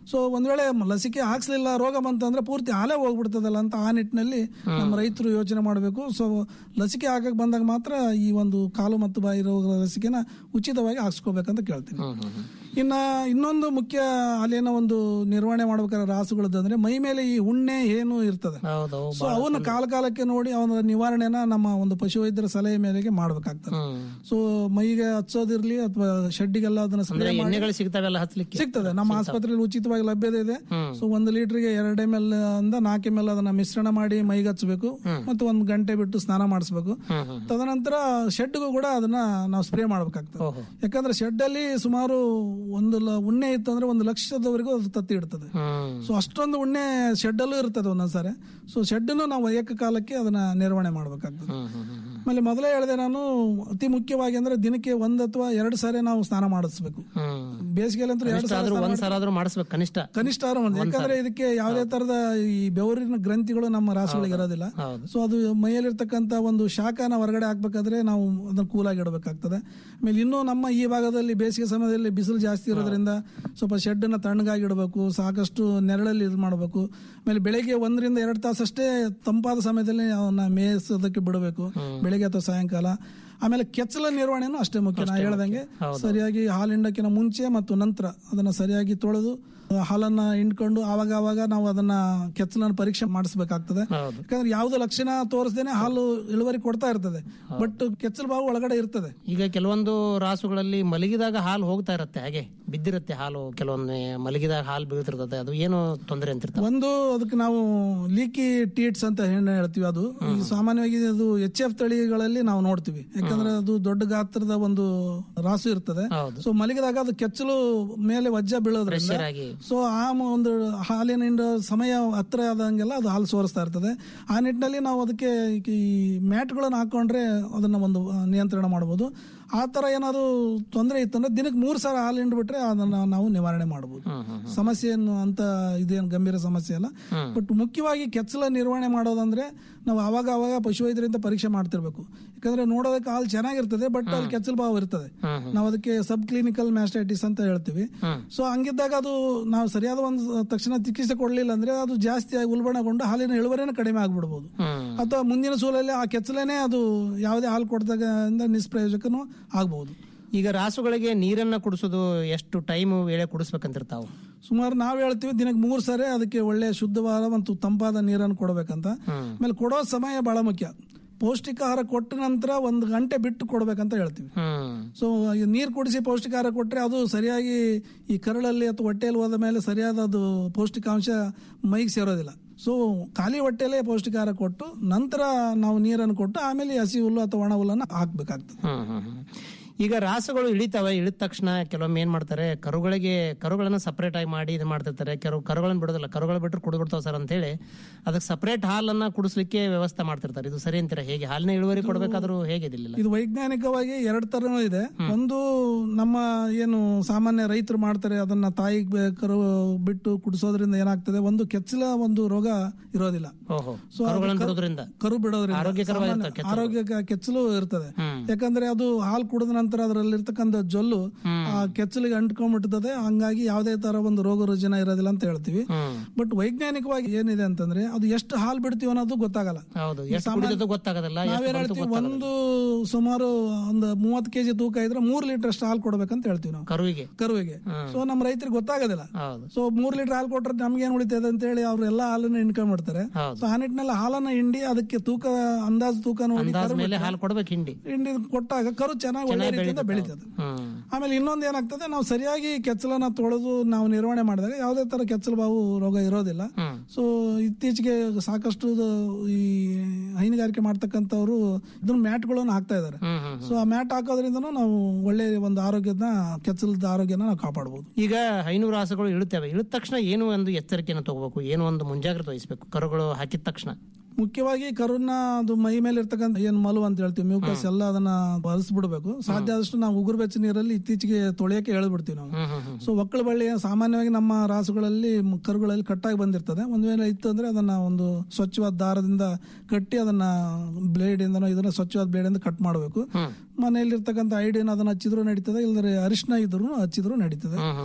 ಸೊ ಒಂದ್ ವೇಳೆ ಲಸಿಕೆ ಹಾಕ್ಸ್ಲಿಲ್ಲ ರೋಗ ಬಂತಂದ್ರೆ ಪೂರ್ತಿ ಹಾಲೇ ಹೋಗ್ಬಿಡ್ತದಲ್ಲ ಅಂತ ಆ ನಿಟ್ಟಿನಲ್ಲಿ ನಮ್ಮ ರೈತರು ಯೋಚನೆ ಮಾಡಬೇಕು ಸೊ ಲಸಿಕೆ ಹಾಕಕ್ ಬಂದಾಗ ಮಾತ್ರ ಈ ಒಂದು ಕಾಲು ಮತ್ತು ಬಾಯಿ ರೋಗದ ಲಸಿಕೆನ ಉಚಿತವಾಗಿ ಹಾಕ್ಸ್ಕೋಬೇಕಂತ ಕೇಳ್ತೀನಿ ಇನ್ನ ಇನ್ನೊಂದು ಮುಖ್ಯ ಅಲ್ಲೇನೋ ಒಂದು ನಿರ್ವಹಣೆ ಮಾಡ್ಬೇಕಾದ್ರೆ ರಾಸುಗಳದಂದ್ರೆ ಮೈ ಮೇಲೆ ಈ ಉಣ್ಣೆ ಏನು ಇರ್ತದೆ ಹೌದು ಸೊ ಅವನ್ನ ಕಾಲ ಕಾಲಕ್ಕೆ ನೋಡಿ ಅವನ ನಿವಾರಣೆನ ನಮ್ಮ ಒಂದು ಪಶುವೈದ್ಯರ ಸಲಹೆ ಮೇರೆಗೆ ಮಾಡ್ಬೇಕಾಗ್ತದೆ ಹ್ಮ್. ಸೊ ಮೈಗೆ ಹಚ್ಚೋದಿರ್ಲಿ ಅಥವಾ ಶೆಡ್ಡಿಗೆಲ್ಲ ಅದನ್ನ ಸ್ಪ್ರೇ ಮಾಡಿ ಎಣ್ಣೆಗಳು ಸಿಗ್ತಾವೆಲ್ಲ ಹಚ್ಲಿಕ್ಕೆ ಸಿಗ್ತದೆ ನಮ್ಮ ಆಸ್ಪತ್ರೆಯಲ್ಲಿ ಉಚಿತವಾಗಿ ಲಭ್ಯತೆ ಇದೆ ಹ್ಮ್. ಸೊ ಒಂದು ಲೀಟರ್ಗೆ ಎರಡು ಎಮ್ ಎಲ್ ಅಂದ ನಾಲ್ಕು ಎಮ್ ಎಲ್ ಅದನ್ನ ಮಿಶ್ರಣ ಮಾಡಿ ಮೈಗೆ ಹಚ್ಚಬೇಕು ಮತ್ತು ಒಂದು ಗಂಟೆ ಬಿಟ್ಟು ಸ್ನಾನ ಮಾಡಿಸ್ಬೇಕು ಹ್ಮ್ ಹ್ಮ್ ತದನಂತರ ಶೆಡ್ಗೂ ಕೂಡ ಅದನ್ನ ನಾವು ಸ್ಪ್ರೇ ಮಾಡ್ಬೇಕಾಗ್ತದೆ ಓಹೋ ಯಾಕಂದ್ರೆ ಶೆಡ್ ಅಲ್ಲಿ ಸುಮಾರು ಒಂದು ಲ- ಉಣ್ಣೆ ಇತ್ತು ಅಂದ್ರೆ ಒಂದು ಲಕ್ಷದವರೆಗೂ ಅದು ತತ್ತಿ ಇಡ್ತದೆ ಹ್ಮ್ ಸೊ ಅಷ್ಟೊಂದು ಉಣ್ಣೆ ಶೆಡ್ಡಲ್ಲೂ ಇರ್ತದೆ ಒಂದೊಂದ್ಸಾರಿ ಸೊ ಶೆಡ್ಡನ್ನು ನಾವು ಏಕಕಾಲಕ್ಕೆ ಅದನ್ನ ನಿರ್ವಹಣೆ ಮಾಡ್ಬೇಕಾಗ್ತದೆ ಹ್ಮ್ ಹ್ಮ್ ಹ್ಮ್ ಹ್ಮ್ ಆಮೇಲೆ ಮೊದಲೇ ಹೇಳಿದೆ ನಾನು ಅತಿ ಮುಖ್ಯವಾಗಿ ಅಂದ್ರೆ ದಿನಕ್ಕೆ ಒಂದ್ ಅಥವಾ ಎರಡು ಸಾರಿ ನಾವು ಸ್ನಾನ ಮಾಡಿಸ್ಬೇಕು ಹ್ಮ್ ಬೇಸಿಗೆಯಲ್ಲಿ ಅಂತೂ ಎರಡು ಸಾರಿ ಆದ್ರೂ ಒಂದ್ ಸಲ ಆದ್ರೂ ಮಾಡಿಸ್ಬೇಕು ಕನಿಷ್ಠ ಕನಿಷ್ಠ ಆರು ಒಂದು ಯಾಕಂದ್ರೆ ಇದಕ್ಕೆ ಯಾವುದೇ ತರದ ಈ ಬೆವರಿನ ಗ್ರಂಥಿಗಳು ನಮ್ಮ ರಾಸುಗಳಿಗೆ ಇರೋದಿಲ್ಲ ಹೌದು ಸೊ ಅದು ಮೈಯಲ್ಲಿರ್ತಕ್ಕಂಥ ಒಂದು ಶಾಖನ ಹೊರಗಡೆ ಹಾಕ್ಬೇಕಾದ್ರೆ ನಾವು ಅದನ್ನ ಕೂಲಾಗಿ ಇಡಬೇಕಾಗ್ತದೆ ಆಮೇಲೆ ಇನ್ನೂ ನಮ್ಮ ಈ ಭಾಗದಲ್ಲಿ ಬೇಸಿಗೆ ಸಮಯದಲ್ಲಿ ಬಿಸಿಲು ಜಾಸ್ತಿ ಇರೋದ್ರಿಂದ ಸ್ವಲ್ಪ ಶೆಡ್ನ ತಣ್ಣಗಾಗಿ ಇಡಬೇಕು ಸಾಕಷ್ಟು ನೆರಳಲ್ಲಿ ಇದು ಮಾಡಬೇಕು ಆಮೇಲೆ ಬೆಳಗ್ಗೆ ಒಂದರಿಂದ ಎರಡು ತಾಸಷ್ಟೇ ತಂಪಾದ ಸಮಯದಲ್ಲಿ ಅವನ್ನ ಮೇಯಿಸೋದಕ್ಕೆ ಬಿಡಬೇಕು ಬೆಳಗ್ಗೆ ಅಥವಾ ಸಾಯಂಕಾಲ ಆಮೇಲೆ ಕೆಚ್ಚಲ ನಿರ್ವಹಣೆನೂ ಅಷ್ಟೇ ಮುಖ್ಯ ನಾ ಹೇಳ್ದಂಗೆ ಸರಿಯಾಗಿ ಹಾಲು ಹಿಂಡಕ್ಕಿಂತ ಮುಂಚೆ ಮತ್ತು ನಂತರ ಅದನ್ನ ಸರಿಯಾಗಿ ತೊಳೆದು ಹಾಲನ್ನ ಹಿಂಡ್ಕೊಂಡು ಆವಾಗ ಆವಾಗ ನಾವು ಅದನ್ನ ಕೆಚ್ಚಲನ್ನ ಪರೀಕ್ಷೆ ಮಾಡಿಸ್ಬೇಕಾಗ್ತದೆ ಹೌದು ಯಾಕಂದ್ರೆ ಯಾವ್ದು ಲಕ್ಷಣ ತೋರಿಸ್ದೇನೆ ಹಾಲು ಇಳುವರಿ ಕೊಡ್ತಾ ಇರ್ತದೆ ಬಟ್ ಕೆಚ್ಚಲು ಬಾವು ಒಳಗಡೆ ಇರ್ತದೆ ಈಗ ಕೆಲವೊಂದು ರಾಸುಗಳಲ್ಲಿ ಮಲಗಿದಾಗ ಹಾಲು ಹೋಗ್ತಾ ಇರತ್ತೆ ಹಾಗೆ ಬಿದ್ದಿರತ್ತೆ ಹಾಲು ಕೆಲವೊಮ್ಮೆ ಮಲಗಿದಾಗ ಹಾಲು ಬೀಳ್ತಿರ್ತದೆ ಅದು ಏನು ತೊಂದರೆ ಅಂತಿರ್ತಾವೆ ಒಂದು ಅದಕ್ಕೆ ನಾವು ಲೀಕಿ ಟೀಟ್ಸ್ ಅಂತ ಏನ್ ಹೇಳ್ತೀವಿ ಅದು ಈ ಸಾಮಾನ್ಯವಾಗಿ ಅದು ಎಚ್ ಎಫ್ ತಳಿಗಳಲ್ಲಿ ನಾವು ನೋಡ್ತೀವಿ ಯಾಕಂದ್ರೆ ಅದು ದೊಡ್ಡ ಗಾತ್ರದ ಒಂದು ರಾಸು ಇರ್ತದೆ ಹೌದು ಸೊ ಮಲಗಿದಾಗ ಅದು ಕೆಚ್ಚಲು ಮೇಲೆ ವಜ್ಜ ಬೀಳೋದ್ರಿಂದ ಪ್ರೆಷರ್ ಆಗಿ ಸೊ ಆ ಮ- ಒಂದು ಹಾಲಿನ ಹಿಂಡ ಸಮಯ ಹತ್ರ ಆದಂಗೆಲ್ಲ ಅದು ಹಾಲು ಸೋರಿಸ್ತಾ ಇರ್ತದೆ ಆ ನಿಟ್ಟಿನಲ್ಲಿ ನಾವು ಅದಕ್ಕೆ ಈ ಮ್ಯಾಟ್ಗಳನ್ನು ಹಾಕೊಂಡ್ರೆ ಅದನ್ನ ಒಂದು ಆ, ನಿಯಂತ್ರಣ ಮಾಡಬಹುದು ಆ ತರ ಏನಾದ್ರು ತೊಂದರೆ ಇತ್ತಂದ್ರೆ ದಿನಕ್ಕೆ ಮೂರು ಸಾವಿರ ಹಾಲು ಹಿಂಡ್ಬಿಟ್ರೆ ಅದನ್ನ ನಾವು ನಿವಾರಣೆ ಮಾಡಬಹುದು ಹ್ಮ್ ಹ್ಮ್ ಸಮಸ್ಯೆ ಏನು ಅಂತ ಇದೇನು ಗಂಭೀರ ಸಮಸ್ಯೆ ಅಲ್ಲ ಹ್ಮ್. ಬಟ್ ಮುಖ್ಯವಾಗಿ ಕೆಚ್ಚಲ ನಿರ್ವಹಣೆ ಮಾಡೋದಂದ್ರೆ ನಾವು ಅವಾಗ ಅವಾಗ ಪಶುವೈದ್ಯರಿಂದ ಪರೀಕ್ಷೆ ಮಾಡ್ತಿರ್ಬೇಕು ಯಾಕಂದ್ರೆ ನೋಡೋದಕ್ಕೆ ಹಾಲು ಚೆನ್ನಾಗಿರ್ತದೆ ಬಟ್ ಅಲ್ಲಿ ಕೆಚ್ಚಲು ಭಾವ ಇರ್ತದೆ ಹ್ಮ್ ಹ್ಮ್ ನಾವು ಅದಕ್ಕೆ ಸಬ್ ಕ್ಲಿನಿಕಲ್ ಮ್ಯಾಸ್ಟೈಟಿಸ್ ಅಂತ ಹೇಳ್ತೀವಿ ಹ್ಮ್. ಸೊ ಹಂಗಿದ್ದಾಗ ಅದು ನಾವು ಸರಿಯಾದ ಒಂದು ತಕ್ಷಣ ಚಿಕಿತ್ಸೆ ಕೊಡ್ಲಿಲ್ಲ ಅಂದ್ರೆ ಅದು ಜಾಸ್ತಿ ಆಗಿ ಉಲ್ಬಣಗೊಂಡು ಹಾಲಿನ ಇಳುವರಿನ ಕಡಿಮೆ ಆಗ್ಬಿಡ್ಬೋದು ಹ್ಮ್ ಅಥವಾ ಮುಂದಿನ ಸೂಲಲ್ಲಿ ಆ ಕೆಚ್ಚಲೇನೆ ಅದು ಯಾವುದೇ ಹಾಲು ಕೊಡ್ದಾಗ ನಿಷ್ಪ್ರಯೋಜಕನೂ ಆಗ್ಬಹುದು ಈಗ ರಾಸುಗಳಿಗೆ ನೀರನ್ನ ಕುಡಿಸೋದು ಎಷ್ಟು ಟೈಮ್ ವೇಳೆ ಕುಡಿಸ್ಬೇಕಂತಿರ್ತಾವು ಸುಮಾರು ನಾವು ಹೇಳ್ತೀವಿ ದಿನಕ್ಕೆ ಮೂರು ಸರಿ ಅದಕ್ಕೆ ಒಳ್ಳೆ ಶುದ್ಧವಾದ ಮತ್ತು ತಂಪಾದ ನೀರನ್ನು ಕೊಡಬೇಕಂತ ಹ್ಮ್ ಆಮೇಲೆ ಕೊಡೋ ಸಮಯ ಬಹಳ ಮುಖ್ಯ ಪೌಷ್ಟಿಕಾಹಾರ ಕೊಟ್ಟ ನಂತರ ಒಂದು ಗಂಟೆ ಬಿಟ್ಟು ಕೊಡ್ಬೇಕಂತ ಹೇಳ್ತೀವಿ ಹ್ಮ್ ಸೊ ನೀರು ಕುಡಿಸಿ ಪೌಷ್ಟಿಕಾಹಾರ ಕೊಟ್ಟರೆ ಅದು ಸರಿಯಾಗಿ ಈ ಕರಳಲ್ಲಿ ಅಥವಾ ಹೊಟ್ಟೆಯಲ್ಲಿ ಹೋದ ಮೇಲೆ ಸರಿಯಾದ ಅದು ಪೌಷ್ಟಿಕಾಂಶ ಮೈಗೆ ಸೇರೋದಿಲ್ಲ ಸೊ ಖಾಲಿ ಹೊಟ್ಟೆಯಲ್ಲೇ ಪೌಷ್ಟಿಕಾಹಾರ ಕೊಟ್ಟು ನಂತರ ನಾವು ನೀರನ್ನು ಕೊಟ್ಟು ಆಮೇಲೆ ಈ ಹಸಿ ಹುಲ್ಲು ಅಥವಾ ಒಣ ಹುಲ್ಲನ್ನು ಹಾಕ್ಬೇಕಾಗ್ತದೆ ಹ್ಮ್ ಹ್ಮ್ ಹ್ಮ್. ಈಗ ರಾಸುಗಳು ಇಳಿತಾವೆ ಇಳಿದ ತಕ್ಷಣ ಕೆಲವೊಮ್ಮೆ ಏನ್ ಮಾಡ್ತಾರೆ ಕರುಗಳಿಗೆ ಕರುಗಳನ್ನ ಸಪರೇಟ್ ಆಗಿ ಮಾಡಿ ಇದು ಮಾಡ್ತಿರ್ತಾರೆ ಕೆಲವು ಕರುಗಳನ್ನ ಬಿಡೋದಿಲ್ಲ ಕರುಗಳು ಬಿಟ್ಟರೆ ಕುಡಿದು ಬಿಡ್ತಾವ ಸರ್ ಅಂತ ಹೇಳಿ ಅದಕ್ಕೆ ಸಪರೇಟ್ ಹಾಲನ್ನ ಕುಡಿಸ್ಲಿಕ್ಕೆ ವ್ಯವಸ್ಥೆ ಮಾಡ್ತಿರ್ತಾರೆ ಇದು ಸರಿ ಅಂತೀರಾ ಹೇಗೆ ಹಾಲಿನ ಇಳುವರಿ ಕೊಡ್ಬೇಕಾದ್ರೂ ಹೇಗೆ ಇದಿಲ್ಲ ಇದು ವೈಜ್ಞಾನಿಕವಾಗಿ ಎರಡು ತರನೂ ಇದೆ ಒಂದು ನಮ್ಮ ಏನು ಸಾಮಾನ್ಯ ರೈತರು ಮಾಡ್ತಾರೆ ಅದನ್ನ ತಾಯಿ ಕರು ಬಿಟ್ಟು ಕುಡಿಸೋದ್ರಿಂದ ಏನಾಗ್ತದೆ ಒಂದು ಕೆಚ್ಚಲ ಒಂದು ರೋಗ ಇರೋದಿಲ್ಲ ಓಹೋ ಸೊ ಅದು ಕರುಗಳನ್ನ ಕರು- ಬಿಡೋದ್ರಿಂದ ಕರು ಬಿಡೋದ್ರಿಂದ ಆರೋಗ್ಯಕರವಾಗಿರ್ತವೆ ಸಾಮಾನ್ಯ ಆರೋಗ್ಯ ಕೆಚ್ಚಲು ಇರ್ತದೆ ಹ್ಮ್ ಯಾಕಂದ್ರೆ ಅದು ಹಾಲು ಕುಡಿದ ನಂತರ ಅದರಲ್ಲಿರ್ತಕ್ಕಂಥ ಜೊಲ್ಲು ಆ ಕೆಚ್ಚಲಿಗೆ ಅಂಟ್ಕೊಂಡ್ಬಿಡ್ತದೆ ಹಂಗಾಗಿ ಯಾವುದೇ ತರ ಒಂದು ರೋಗ ರುಜಿನ ಇರೋದಿಲ್ಲ ಅಂತ ಹೇಳ್ತೀವಿ ಹ್ಮ್ ಬಟ್ ವೈಜ್ಞಾನಿಕವಾಗಿ ಏನಿದೆ ಅಂತಂದ್ರೆ ಅದು ಎಷ್ಟು ಹಾಲು ಬಿಡ್ತೀವಿ ಅನ್ನೋದು ಗೊತ್ತಾಗಲ್ಲ ಹೌದು ಎಷ್ಟು ಕುಡಿದದ್ದು ಗೊತ್ತಾಗೋದಿಲ್ಲ ಎಷ್ಟು ನಾವೇನ್ ಬಂತು ಹೇಳ್ತೀವಿ ಗೊತ್ತಾಗೋದಿಲ್ಲ. ಒಂದು ಸುಮಾರು ಒಂದು ಮೂವತ್ತು ಕೆಜಿ ತೂಕ ಇದ್ರೆ ಮೂರ್ ಲೀಟರ್ ಅಷ್ಟು ಹಾಲು ಕೊಡ್ಬೇಕಂತ ಹೇಳ್ತೀವಿ ನಾವು ಕರುವಿಗೆ ಕರುವಿಗೆ ಹ್ಮ್. ಸೊ ನಮ್ಮ ರೈತರಿಗೆ ಗೊತ್ತಾಗೋದಿಲ್ಲ ಹೌದು ಸೊ ಮೂರ್ ಲೀಟರ್ ಹಾಲು ಕೊಟ್ರೆ ನಮ್ಗೆ ಏನ್ ಉಳಿತದೆ ಅಂತ ಹೇಳಿ ಅವ್ರು ಎಲ್ಲಾ ಹಾಲನ್ನ ಹಿಂಡ್ಕೊಂಡ್ಬಿಡ್ತಾರೆ ಹೌದು ಸೊ ಆ ನಿಟ್ಟಿನಲ್ಲಿ ಹಾಲನ್ನ ಹಿಂಡಿ ಅದಕ್ಕೆ ತೂಕ ಅಂದಾಜು ತೂಕ ನೋಡಿ ಅಂದಾಜ್ ಕರು ಮೇಲೆ ಹಾಲು ಕೊಡ್ಬೇಕು ಹಿಂಡಿ ಹಿಂಡಿ ಕೊಟ್ಟಾಗ ಕರು ಚೆನ್ನಾಗಿ ಒಳ್ಳೆ ರೀತಿಯಿಂದ ಬೆಳೀತದೆ ಹ್ಮ್ ಆಮೇಲೆ ಇನ್ನೊಂದು ಏನಾಗ್ತದೆ ನಾವು ಸರಿಯಾಗಿ ಕೆಚ್ಚಲನ್ನ ತೊಳೆದು ನಾವು ನಿರ್ವಹಣೆ ಮಾಡಿದಾಗ ಯಾವುದೇ ತರ ಕೆಚ್ಚಲು ಬಾವು ರೋಗ ಇರೋದಿಲ್ಲ ಹ್ಮ್ ಸೊ ಇತ್ತೀಚೆಗೆ ಸಾಕಷ್ಟು ಈ ಹೈನುಗಾರಿಕೆ ಮಾಡ್ತಕ್ಕಂಥವ್ರು ಇದನ್ನ ಮ್ಯಾಟ್ಗಳನ್ನು ಹಾಕ್ತಾ ಇದ್ದಾರೆ ಹ್ಮ್ ಹ್ಮ್ ಸೊ ಆ ಮ್ಯಾಟ್ ಹಾಕೋದ್ರಿಂದನೂ ನಾವು ಒಳ್ಳೆ ಒಂದು ಆರೋಗ್ಯದ ಕೆಚ್ಚಲದ ಆರೋಗ್ಯನ ನಾವು ಕಾಪಾಡಬಹುದು ಈಗ ಹೈನೂರು ರಾಸುಗಳು ಇಳುತ್ತವೆ ಇಳಿದ ತಕ್ಷಣ ಏನು ಒಂದು ಎಚ್ಚರಿಕೆಯನ್ನು ತಗೋಬೇಕು ಏನು ಒಂದು ಮುಂಜಾಗ್ರತೆ ವಹಿಸಬೇಕು ಕರುಗಳು ಹಾಕಿದ ತಕ್ಷಣ ಮುಖ್ಯವಾಗಿ ಕರುನ ಅದು ಮೈ ಮೇಲೆ ಇರ್ತಕ್ಕಂಥ ಏನ್ ಮಲು ಅಂತ ಹೇಳ್ತೀವಿ ಮ್ಯೂಕಸ್ ಎಲ್ಲ ಅದನ್ನ ಬಲಿಸ್ಬಿಡ್ಬೇಕು ಸಾಧ್ಯ ಆದಷ್ಟು ನಾವು ಉಗುರು ಬೆಚ್ಚ ನೀರಲ್ಲಿ ಇತ್ತೀಚೆಗೆ ತೊಳೆಯಕ್ಕೆ ಹೇಳ್ಬಿಡ್ತೀವಿ ನಾವು ಹ್ಮ್ ಹ್ಮ್ ಹ್ಮ್ ಸೊ ಒಕ್ಕಳ ಬಳ್ಳಿ ಸಾಮಾನ್ಯವಾಗಿ ನಮ್ಮ ರಾಸುಗಳಲ್ಲಿ ಮ್- ಕರುಗಳಲ್ಲಿ ಕಟ್ಟಾಗಿ ಬಂದಿರ್ತದೆ ಒಂದ್ ವೇಳೆ ಇತ್ತು ಅಂದ್ರೆ ಅದನ್ನ ಒಂದು ಸ್ವಚ್ಛವಾದ ದಾರದಿಂದ ಕಟ್ಟಿ ಅದನ್ನ ಬ್ಲೇಡ್ ಇಂದನೋ ಇದನ್ನ ಸ್ವಚ್ಛವಾದ ಬ್ಲೇಡ್ ಇಂದ ಕಟ್ ಮಾಡಬೇಕು ಹ್ಮ್ ಮನೆಯಲ್ಲಿರ್ತಕ್ಕಂಥ ಐಡಿನ ಅದನ್ನ ಹಚ್ಚಿದ್ರು ನಡೀತದೆ ಇಲ್ಲದ್ರೆ ಅರಿಶಿನ ಇದ್ರು ಹಚ್ಚಿದ್ರು ನಡೀತದೆ ಹ್ಮ್ ಹ್ಮ್ ಹ್ಮ್ ಹ್ಮ್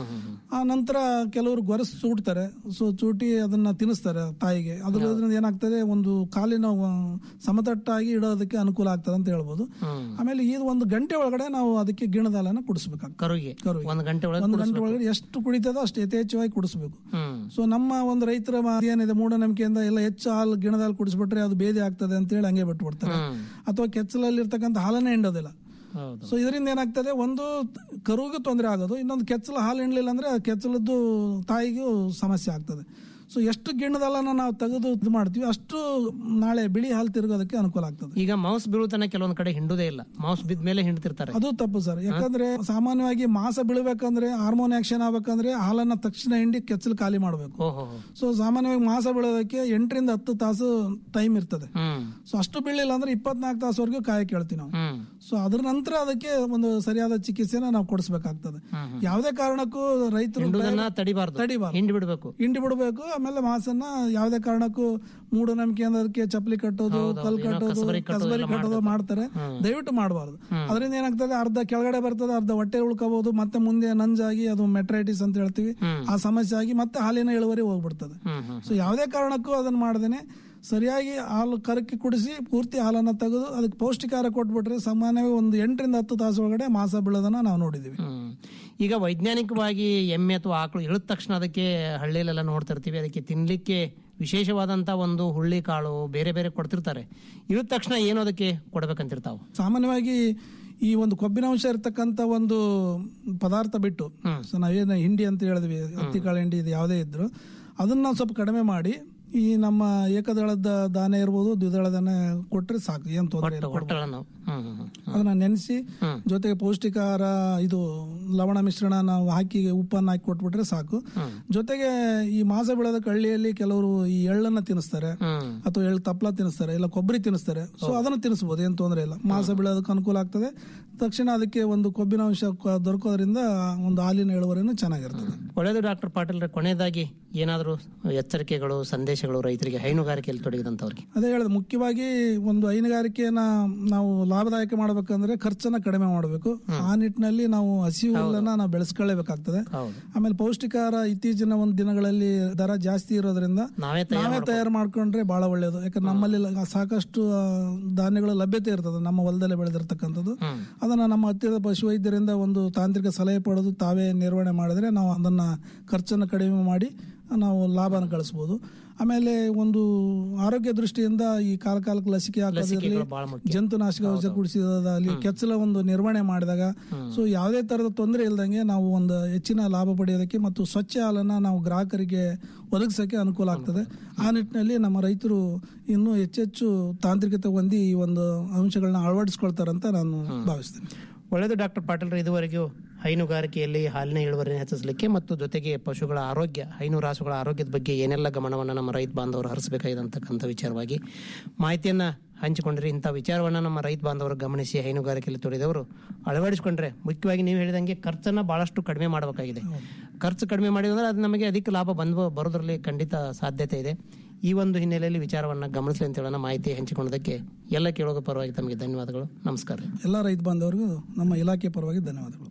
ಆ ನಂತರ ಕೆಲವರು ಗೊರಸು ಚೂಡ್ತಾರೆ ಸೊ ಚೂಟಿ ಅದನ್ನ ತಿನ್ನಿಸ್ತಾರೆ ತಾಯಿಗೆ ಅದರಿಂದ ಏನಾಗ್ತದೆ ಒಂದು ಕಾಲಿನ ಆ, ಸಮತಟ್ಟಾಗಿ ಇಡೋದಕ್ಕೆ ಅನುಕೂಲ ಆಗ್ತದೆ ಅಂತ ಹೇಳ್ಬೋದು ಆಮೇಲೆ ಇದು ಒಂದು ಗಂಟೆ ಒಳಗಡೆ ನಾವು ಅದಕ್ಕೆ ಗಿಣದಾಲನ ಕುಡಿಸ್ಬೇಕಾಗ್ತದೆ ಕರುಗೆ ಕರುಗೆ. ಒಂದು ಗಂಟೆ ಒಳಗೆ ಒಂದು ಗಂಟೆ ಒಳಗಡೆ ಎಷ್ಟು ಕುಡಿತದೋ ಅಷ್ಟು ಯಥೇಚ್ಛವಾಗಿ ಕುಡಿಸ್ಬೇಕು ಹ್ಮ್ ಸೊ ನಮ್ಮ ಒಂದು ರೈತರ ಮ- ಏನಿದೆ ಮೂಢನಂಬಿಕೆಯಿಂದ ಎಲ್ಲ ಹೆಚ್ಚು ಹಾಲು ಗಿಣದ ಹಾಲು ಕುಡಿಸ್ಬಿಟ್ರೆ ಅದು ಬೇದಿ ಆಗ್ತದೆ ಅಂತ ಹೇಳಿ ಹಂಗೆ ಬಿಟ್ಟು ಬಿಡ್ತಾರೆ ಅಥವಾ ಕೆಚ್ಚಲಲ್ಲಿ ಇರ್ತಕ್ಕಂಥ ಹಾಲನ್ನೇ ಹಿಂಡೋದಿಲ್ಲ ಹೌದು ಸೊ ಇದರಿಂದ ಏನಾಗ್ತದೆ ಒಂದು ಕರುವಿಗೂ ತೊಂದರೆ ಆಗೋದು ಇನ್ನೊಂದು ಕೆಚ್ಚಲ ಹಾಲು ಹಿಂಡ್ಲಿಲ್ಲ ಅಂದ್ರೆ ಆ ಕೆಚ್ಚಲದ್ದು ತಾಯಿಗೂ ಸಮಸ್ಯೆ ಆಗ್ತದೆ ಸೊ ಎಷ್ಟು ಗಿಣ್ಣದಲ್ಲನ ನಾವು ತೆಗೆದು ಇದು ಮಾಡ್ತೀವಿ ಅಷ್ಟು ನಾಳೆ ಬಿಳಿ ಹಾಲು ತಿರುಗೋದಕ್ಕೆ ಅನುಕೂಲ ಆಗ್ತದೆ ಈಗ ಮೌಸ್ ಬೀಳುತ್ತಾನೆ ಕೆಲವೊಂದ್ ಕಡೆ ಹಿಂಡುದೇ ಇಲ್ಲ ಮೌಸ್ ಬಿದ್ದ ಮೇಲೆ ಹಿಂಡ್ತಿರ್ತಾರೆ ಅದು ತಪ್ಪು ಸರ್ ಯಾಕಂದ್ರೆ ಸಾಮಾನ್ಯವಾಗಿ ಮಾಸ ಬೀಳ್ಬೇಕಂದ್ರೆ ಹಾರ್ಮೋನ್ ಆಕ್ಷನ್ ಆಗ್ಬೇಕಂದ್ರೆ ಹಾಲನ್ನ ತಕ್ಷಣ ಹಿಂಡಿ ಕೆಚ್ಚಲು ಖಾಲಿ ಮಾಡಬೇಕು ಓಹೋ ಸೊ ಸಾಮಾನ್ಯವಾಗಿ ಮಾಸ ಬೀಳೋದಕ್ಕೆ ಎಂಟರಿಂದ ಹತ್ತು ತಾಸು ಟೈಮ್ ಇರ್ತದೆ ಹ್ಮ್ ಸೊ ಅಷ್ಟು ಬೀಳಿಲ್ಲ ಅಂದ್ರೆ ಇಪ್ಪತ್ನಾಲ್ಕು ತಾಸುವರೆಗೂ ಕಾಯಕ್ಕೆ ಹೇಳ್ತೀವಿ ನಾವು ಹ್ಮ್ ಸೊ ಅದ್ರ ನಂತರ ಅದಕ್ಕೆ ಒಂದು ಸರಿಯಾದ ಚಿಕಿತ್ಸೆನ ನಾವು ಕೊಡಿಸ್ಬೇಕಾಗ್ತದೆ ಯಾವುದೇ ಕಾರಣಕ್ಕೂ ರೈತರು ಹಿಂಡುದನ್ನ ತಡಿಬಾರ್ದು ತಡಿಬಾರ್ದು. ಹಿಂಡಿ ಬಿಡ್ಬೇಕು ಹಿಂಡಿ ಬಿಡಬೇಕು ಆಮೇಲೆ ಮಾಸನ್ನ ಯಾವುದೇ ಕಾರಣಕ್ಕೂ ಮೂಢನಂಬಿಕೆ ಅಂದ್ರೆ ಅದಕ್ಕೆ ಚಪ್ಪಲಿ ಕಟ್ಟೋದು ಕಲ್ ಕಟ್ಟೋದು ಕಸಬರಿ ಕಟ್ಟೋದು ಕಸಬರಿ ಎಲ್ಲ ಕಟ್ಟೋದು ಮಾಡ್ತಾರೆ ದಯವಿಟ್ಟು ಮಾಡಬಾರ್ದು ಅದರಿಂದ ಏನಾಗ್ತದೆ ಅರ್ಧ ಕೆಳಗಡೆ ಬರ್ತದೆ ಅರ್ಧ ಹೊಟ್ಟೆ ಉಳ್ಕೋಬಹುದು ಮತ್ತೆ ಮುಂದೆ ನಂಜಾಗಿ ಅದು ಮೆಟ್ರೈಟಿಸ್ ಅಂತ ಹೇಳ್ತೀವಿ ಆ ಸಮಸ್ಯೆ ಆಗಿ ಮತ್ತೆ ಹಾಲಿನ ಇಳುವರಿ ಹೋಗ್ಬಿಡ್ತದೆ ಹ್ಮ್ ಹ್ಮ್ ಸೊ ಯಾವುದೇ ಕಾರಣಕ್ಕೂ ಅದನ್ನ ಮಾಡದೇನೆ ಸರಿಯಾಗಿ ಹಾಲು ಕರಕಿ ಕುಡಿಸಿ ಪೂರ್ತಿ ಹಾಲನ್ನ ತೆಗೆದು ಅದಕ್ಕೆ ಪೌಷ್ಟಿಕಾರ ಕೊಟ್ಬಿಟ್ರೆ ಸಾಮಾನ್ಯವಾಗಿ ಒಂದು ಎಂಟರಿಂದ ಹತ್ತು ತಾಸು ಒಳಗಡೆ ಮಾಸ ಬೀಳೋದನ್ನ ನಾವು ನೋಡಿದೀವಿ ಹ್ಮ್. ಈಗ ವೈಜ್ಞಾನಿಕವಾಗಿ ಎಮ್ಮೆ ಅಥವಾ ಆಕಳು ಇಳಿದ ತಕ್ಷಣ ಅದಕ್ಕೆ ಹಳ್ಳಿಲೆಲ್ಲ ನೋಡ್ತಿರ್ತೀವಿ ಅದಕ್ಕೆ ತಿನ್ಲಿಕ್ಕೆ ವಿಶೇಷವಾದಂತ ಒಂದು ಹುಳ್ಳಿ ಕಾಳು ಬೇರೆ ಬೇರೆ ಕೊಡ್ತಿರ್ತಾರೆ ಇಳಿದ ತಕ್ಷಣ ಏನು ಅದಕ್ಕೆ ಕೊಡ್ಬೇಕಂತಿರ್ತಾವ ಸಾಮಾನ್ಯವಾಗಿ ಈ ಒಂದು ಕೊಬ್ಬಿನಾಂಶ ಇರ್ತಕ್ಕಂಥ ಒಂದು ಪದಾರ್ಥ ಬಿಟ್ಟು ಸೊ ನಾವೇನು ಹಿಂಡಿ ಅಂತ ಹೇಳಿದ್ವಿ ಹತ್ತಿಕಾಳು ಹಿಂಡಿ ಇದು ಯಾವುದೇ ಇದ್ರು ಅದನ್ನ ನಾವು ಸ್ವಲ್ಪ ಕಡಿಮೆ ಮಾಡಿ ಈ ನಮ್ಮ ಏಕದಳದ ದಾನೆ ಇರ್ಬೋದು ದ್ವಿದಳ ದಾನೆ ಕೊಟ್ರೆ ಸಾಕು ಏನ್ ತೊಂದರೆ ಇಲ್ಲ ಕೊಡ್ಬೋದು. ಒಟ್ಟಳ ನಾವು ಹ್ಮ್ ಹ್ಮ್ ಹ್ಮ್. ಅದನ್ನ ನೆನೆಸಿ ಜೊತೆಗೆ ಪೌಷ್ಟಿಕಾರ ಇದು ಲವಣ ಮಿಶ್ರಣ ನಾವು ಹಾಕಿ ಉಪ್ಪನ್ನ ಹಾಕಿ ಕೊಟ್ಬಿಟ್ರೆ ಸಾಕು ಜೊತೆಗೆ ಈ ಮಾಸ ಬೆಳೆದ ಹಳ್ಳಿಯಲ್ಲಿ ಕೆಲವರು ಈ ಎಳ್ಳನ್ನ ತಿನ್ನಿಸ್ತಾರೆ ಹ್ಮ್ ಅಥವಾ ಎಳ್ಳು ತಪ್ಪಲ ತಿನ್ನಿಸ್ತಾರೆ ಇಲ್ಲ ಕೊಬ್ಬರಿ ತಿನ್ನಿಸ್ತಾರೆ ಸೊ ಅದನ್ನ ತಿನ್ನಿಸ್ಬೋದು ಏನ್ ತೊಂದರೆ ಇಲ್ಲ ಮಾಸ ಬೀಳೋದಕ್ಕೆ ಅನುಕೂಲ ಆಗ್ತದೆ ತಕ್ಷಣ ಅದಕ್ಕೆ ಒಂದು ಕೊಬ್ಬಿನಾಂಶ ಕ- ದೊರಕೋದ್ರಿಂದ ಒಂದು ಹಾಲಿನ ಇಳುವರಿನೂ ಚೆನ್ನಾಗಿರ್ತದೆ ಒಳ್ಳೆಯದು ಡಾಕ್ಟರ್ ಪಾಟೀಲ್ ಕೊನೆಯದಾಗಿ ಏನಾದರೂ ಎಚ್ಚರಿಕೆಗಳು ಸಂದೇಶಗಳು ರೈತರಿಗೆ ಹೈನುಗಾರಿಕೆಯಲ್ಲಿ ತೊಡಗಿದಂಥವ್ರಿಗೆ ಅದೇ ಹೇಳಿದೆ ಮುಖ್ಯವಾಗಿ ಒಂದು ಹೈನುಗಾರಿಕೆಯನ್ನ ನಾವು ಲಾಭದಾಯಕ ಮಾಡ್ಬೇಕಂದ್ರೆ ಖರ್ಚನ್ನ ಕಡಿಮೆ ಮಾಡಬೇಕು ಆ ನಿಟ್ಟಿನಲ್ಲಿ ನಾವು ಹಸಿವು ಹುಲ್ಲನ್ನ ನಾವು ಬೆಳೆಸ್ಕೊಳ್ಳೇಬೇಕಾಗ್ತದೆ ಹೌದು ಆಮೇಲೆ ಪೌಷ್ಟಿಕಾರ ಇತ್ತೀಚಿನ ಒಂದು ದಿನಗಳಲ್ಲಿ ದರ ಜಾಸ್ತಿ ಇರೋದ್ರಿಂದ ನಾವೇ ತಯಾರು ನಾವೇ ತಯಾರು ಮಾಡ್ಕೊಂಡ್ರೆ ಬಹಳ ಒಳ್ಳೆಯದು ಯಾಕಂದ್ರೆ ನಮ್ಮಲ್ಲಿ ಲ- ಸಾಕಷ್ಟು ಆ, ಧಾನ್ಯಗಳ ಲಭ್ಯತೆ ಇರ್ತದೆ ನಮ್ಮ ಹೊಲದಲ್ಲೇ ಬೆಳೆದಿರ್ತಕ್ಕಂಥದ್ದು ಅದನ್ನ ನಮ್ಮ ಹತ್ತಿರದ ಪಶುವೈದ್ಯರಿಂದ ಒಂದು ತಾಂತ್ರಿಕ ಸಲಹೆ ಪಡೆದು ತಾವೇ ನಿರ್ವಹಣೆ ಮಾಡಿದ್ರೆ ನಾವು ಅದನ್ನ ಖರ್ಚನ್ನು ಕಡಿಮೆ ಮಾಡಿ ನಾವು ಲಾಭನ ಗಳಿಸ್ಬೋದು ಆಮೇಲೆ ಒಂದು ಆರೋಗ್ಯ ದೃಷ್ಟಿಯಿಂದ ಈ ಕಾಲ ಕಾಲಕ್ಕೆ ಲಸಿಕೆ ಹಾಕೋದಿರಲಿ ಬಹಳ ಮುಖ್ಯ ಜಂತುನಾಶಕ ಔಷಧ ಕುಡಿಸಿದಲ್ಲಿ ಕೆಚ್ಚಲ ಒಂದು ನಿರ್ವಹಣೆ ಮಾಡಿದಾಗ ಸೊ ಯಾವುದೇ ತರದ ತೊಂದರೆ ಇಲ್ದಂಗೆ ನಾವು ಒಂದು ಹೆಚ್ಚಿನ ಲಾಭ ಪಡೆಯೋದಕ್ಕೆ ಮತ್ತು ಸ್ವಚ್ಛ ಹಾಲನ್ನ ನಾವು ಗ್ರಾಹಕರಿಗೆ ಒದಗಿಸೋಕೆ ಅನುಕೂಲ ಆಗ್ತದೆ ಆ ನಿಟ್ಟಿನಲ್ಲಿ ನಮ್ಮ ರೈತರು ಇನ್ನೂ ಹೆಚ್ಚೆಚ್ಚು ತಾಂತ್ರಿಕತೆ ಹೊಂದಿ ಈ ಒಂದು ಅಂಶಗಳನ್ನ ಅಳವಡಿಸ್ಕೊಳ್ತಾರಂತ ನಾನು ಭಾವಿಸ್ತೇನೆ ಒಳ್ಳೆಯದು ಡಾಕ್ಟರ್ ಪಾಟೀಲ್ ಇದುವರೆಗೂ ಹೈನುಗಾರಿಕೆಯಲ್ಲಿ ಹಾಲಿನ ಇಳುವರಿನ ಹೆಚ್ಚಿಸಲಿಕ್ಕೆ ಮತ್ತು ಜೊತೆಗೆ ಪಶುಗಳ ಆರೋಗ್ಯ ಹೈನು ರಾಸುಗಳ ಆರೋಗ್ಯದ ಬಗ್ಗೆ ಏನೆಲ್ಲ ಗಮನವನ್ನು ನಮ್ಮ ರೈತ ಬಾಂಧವರು ಹರಿಸಬೇಕಾಗಿದೆ ಅಂತಕ್ಕಂಥ ವಿಚಾರವಾಗಿ ಮಾಹಿತಿಯನ್ನ ಹಂಚಿಕೊಂಡ್ರಿ ಇಂಥ ವಿಚಾರವನ್ನು ನಮ್ಮ ರೈತ ಬಾಂಧವರು ಗಮನಿಸಿ ಹೈನುಗಾರಿಕೆಯಲ್ಲಿ ತೊಡೆದವರು ಅಳವಡಿಸಿಕೊಂಡ್ರೆ ಮುಖ್ಯವಾಗಿ ನೀವು ಹೇಳಿದಂಗೆ ಖರ್ಚನ್ನ ಬಹಳಷ್ಟು ಕಡಿಮೆ ಮಾಡಬೇಕಾಗಿದೆ ಖರ್ಚು ಕಡಿಮೆ ಮಾಡಿದ್ರೆ ಅದು ನಮಗೆ ಅಧಿಕ ಲಾಭ ಬಂದು ಬರೋದ್ರಲ್ಲಿ ಖಂಡಿತ ಸಾಧ್ಯತೆ ಇದೆ ಈ ಒಂದು ಹಿನ್ನೆಲೆಯಲ್ಲಿ ವಿಚಾರವನ್ನು ಗಮನಿಸಲಿ ಅಂತ ಹೇಳೋಣ ಮಾಹಿತಿ ಹಂಚಿಕೊಂಡದಕ್ಕೆ ಎಲ್ಲ ಕೇಳೋಗ ಪರವಾಗಿ ತಮಗೆ ಧನ್ಯವಾದಗಳು ನಮಸ್ಕಾರ ಎಲ್ಲ ರೈತ ಬಾಂಧವರಿಗೂ ನಮ್ಮ ಇಲಾಖೆ ಪರವಾಗಿ ಧನ್ಯವಾದಗಳು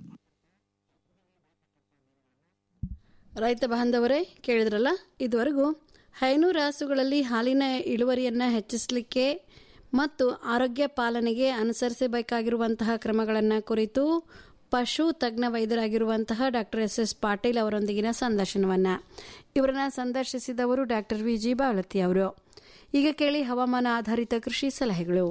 ರೈತ ಬಾಂಧವರೇ ಕೇಳಿದ್ರಲ್ಲ ಇದುವರೆಗೂ ಹೈನು ರಾಸುಗಳಲ್ಲಿ ಹಾಲಿನ ಇಳುವರಿಯನ್ನು ಹೆಚ್ಚಿಸಲಿಕ್ಕೆ ಮತ್ತು ಆರೋಗ್ಯ ಪಾಲನೆಗೆ ಅನುಸರಿಸಬೇಕಾಗಿರುವಂತಹ ಕ್ರಮಗಳನ್ನು ಕುರಿತು ಪಶು ತಜ್ಞ ವೈದ್ಯರಾಗಿರುವಂತಹ ಡಾಕ್ಟರ್ ಎಸ್ ಎಸ್ ಪಾಟೀಲ್ ಅವರೊಂದಿಗಿನ ಸಂದರ್ಶನವನ್ನು ಇವರನ್ನ ಸಂದರ್ಶಿಸಿದವರು ಡಾಕ್ಟರ್ ವಿ ಜಿ ಬಾವಲತಿ ಅವರು ಈಗ ಕೇಳಿ ಹವಾಮಾನ ಆಧಾರಿತ ಕೃಷಿ ಸಲಹೆಗಳು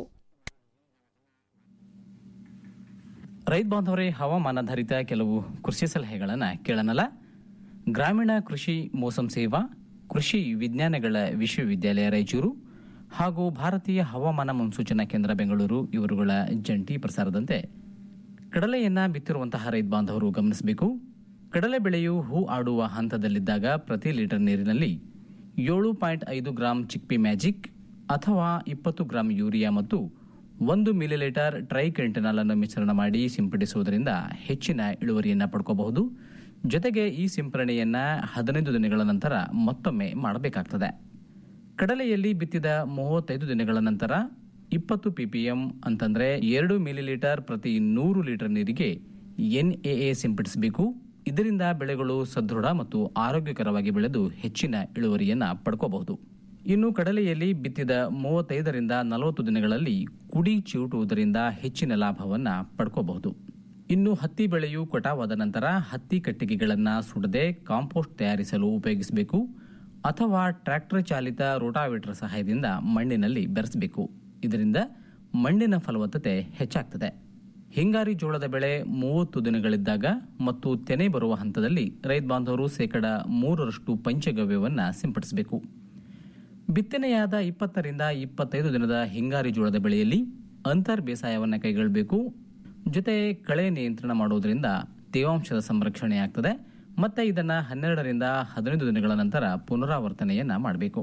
ರೈತ ಬಾಂಧವರೇ ಹವಾಮಾನಾಧಾರಿತ ಕೆಲವು ಕೃಷಿ ಸಲಹೆಗಳನ್ನು ಕೇಳೋಣಲ್ಲ ಗ್ರಾಮೀಣ ಕೃಷಿ ಮೋಸಂ ಸೇವಾ ಕೃಷಿ ವಿಜ್ಞಾನಗಳ ವಿಶ್ವವಿದ್ಯಾಲಯ ರಾಯಚೂರು ಹಾಗೂ ಭಾರತೀಯ ಹವಾಮಾನ ಮುನ್ಸೂಚನಾ ಕೇಂದ್ರ ಬೆಂಗಳೂರು ಇವರುಗಳ ಜಂಟಿ ಪ್ರಸಾರದಂತೆ ಕಡಲೆಯನ್ನ ಬಿತ್ತಿರುವಂತಹ ರೈತ ಬಾಂಧವರು ಗಮನಿಸಬೇಕು ಕಡಲೆ ಬೆಳೆಯು ಹೂ ಆಡುವ ಹಂತದಲ್ಲಿದ್ದಾಗ ಪ್ರತಿ ಲೀಟರ್ ನೀರಿನಲ್ಲಿ ಏಳು ಪಾಯಿಂಟ್ ಐದು ಗ್ರಾಂ ಚಿಕ್ಪಿ ಮ್ಯಾಜಿಕ್ ಅಥವಾ ಇಪ್ಪತ್ತು ಗ್ರಾಂ ಯೂರಿಯಾ ಮತ್ತು ಒಂದು ಮಿಲಿಲೀಟರ್ ಟ್ರೈಕೆಂಟನಾಲ್ ಅನ್ನು ಮಿಶ್ರಣ ಮಾಡಿ ಸಿಂಪಡಿಸುವುದರಿಂದ ಹೆಚ್ಚಿನ ಇಳುವರಿಯನ್ನ ಪಡ್ಕೋಬಹುದು ಜೊತೆಗೆ ಈ ಸಿಂಪರಣೆಯನ್ನ ಹದಿನೈದು ದಿನಗಳ ನಂತರ ಮತ್ತೊಮ್ಮೆ ಮಾಡಬೇಕಾಗ್ತದೆ ಕಡಲೆಯಲ್ಲಿ ಬಿತ್ತಿದ ಮೂವತ್ತೈದು ದಿನಗಳ ನಂತರ ಇಪ್ಪತ್ತು ಪಿಪಿಎಂ ಅಂತಂದ್ರೆ ಎರಡು ಮಿಲಿಲೀಟರ್ ಪ್ರತಿ ನೂರು ಲೀಟರ್ ನೀರಿಗೆ ಎನ್ಎಎ ಸಿಂಪಡಿಸಬೇಕು ಇದರಿಂದ ಬೆಳೆಗಳು ಸದೃಢ ಮತ್ತು ಆರೋಗ್ಯಕರವಾಗಿ ಬೆಳೆದು ಹೆಚ್ಚಿನ ಇಳುವರಿಯನ್ನ ಪಡ್ಕೋಬಹುದು ಇನ್ನು ಕಡಲೆಯಲ್ಲಿ ಬಿತ್ತಿದ ಮೂವತ್ತೈದರಿಂದ ನಲವತ್ತು ದಿನಗಳಲ್ಲಿ ಕುಡಿ ಚಿವುಟುವುದರಿಂದ ಹೆಚ್ಚಿನ ಲಾಭವನ್ನ ಪಡ್ಕೋಬಹುದು ಇನ್ನು ಹತ್ತಿ ಬೆಳೆಯು ಕಟಾವಾದ ನಂತರ ಹತ್ತಿ ಕಟ್ಟಿಗೆಗಳನ್ನು ಸುಡದೆ ಕಾಂಪೋಸ್ಟ್ ತಯಾರಿಸಲು ಉಪಯೋಗಿಸಬೇಕು ಅಥವಾ ಟ್ರ್ಯಾಕ್ಟರ್ ಚಾಲಿತ ರೋಟಾವೇಟರ್ ಸಹಾಯದಿಂದ ಮಣ್ಣಿನಲ್ಲಿ ಬೆರೆಸಬೇಕು ಇದರಿಂದ ಮಣ್ಣಿನ ಫಲವತ್ತತೆ ಹೆಚ್ಚಾಗ್ತದೆ ಹಿಂಗಾರಿ ಜೋಳದ ಬೆಳೆ ಮೂವತ್ತು ದಿನಗಳಿದ್ದಾಗ ಮತ್ತು ತೆನೆ ಬರುವ ಹಂತದಲ್ಲಿ ರೈತ ಬಾಂಧವರು ಶೇಕಡ ಮೂರರಷ್ಟು ಪಂಚಗವ್ಯವನ್ನ ಸಿಂಪಡಿಸಬೇಕು ಬಿತ್ತನೆಯಾದ ಇಪ್ಪತ್ತರಿಂದ ಇಪ್ಪತ್ತೈದು ದಿನದ ಹಿಂಗಾರಿ ಜೋಳದ ಬೆಳೆಯಲ್ಲಿ ಅಂತರ್ ಬೇಸಾಯವನ್ನು ಕೈಗೊಳ್ಳಬೇಕು ಜೊತೆ ಕಳೆ ನಿಯಂತ್ರಣ ಮಾಡುವುದರಿಂದ ತೇವಾಂಶದ ಸಂರಕ್ಷಣೆ ಆಗ್ತದೆ ಮತ್ತೆ ಇದನ್ನ ಹನ್ನೆರಡರಿಂದ ಹದಿನೈದು ದಿನಗಳ ನಂತರ ಪುನರಾವರ್ತನೆಯನ್ನ ಮಾಡಬೇಕು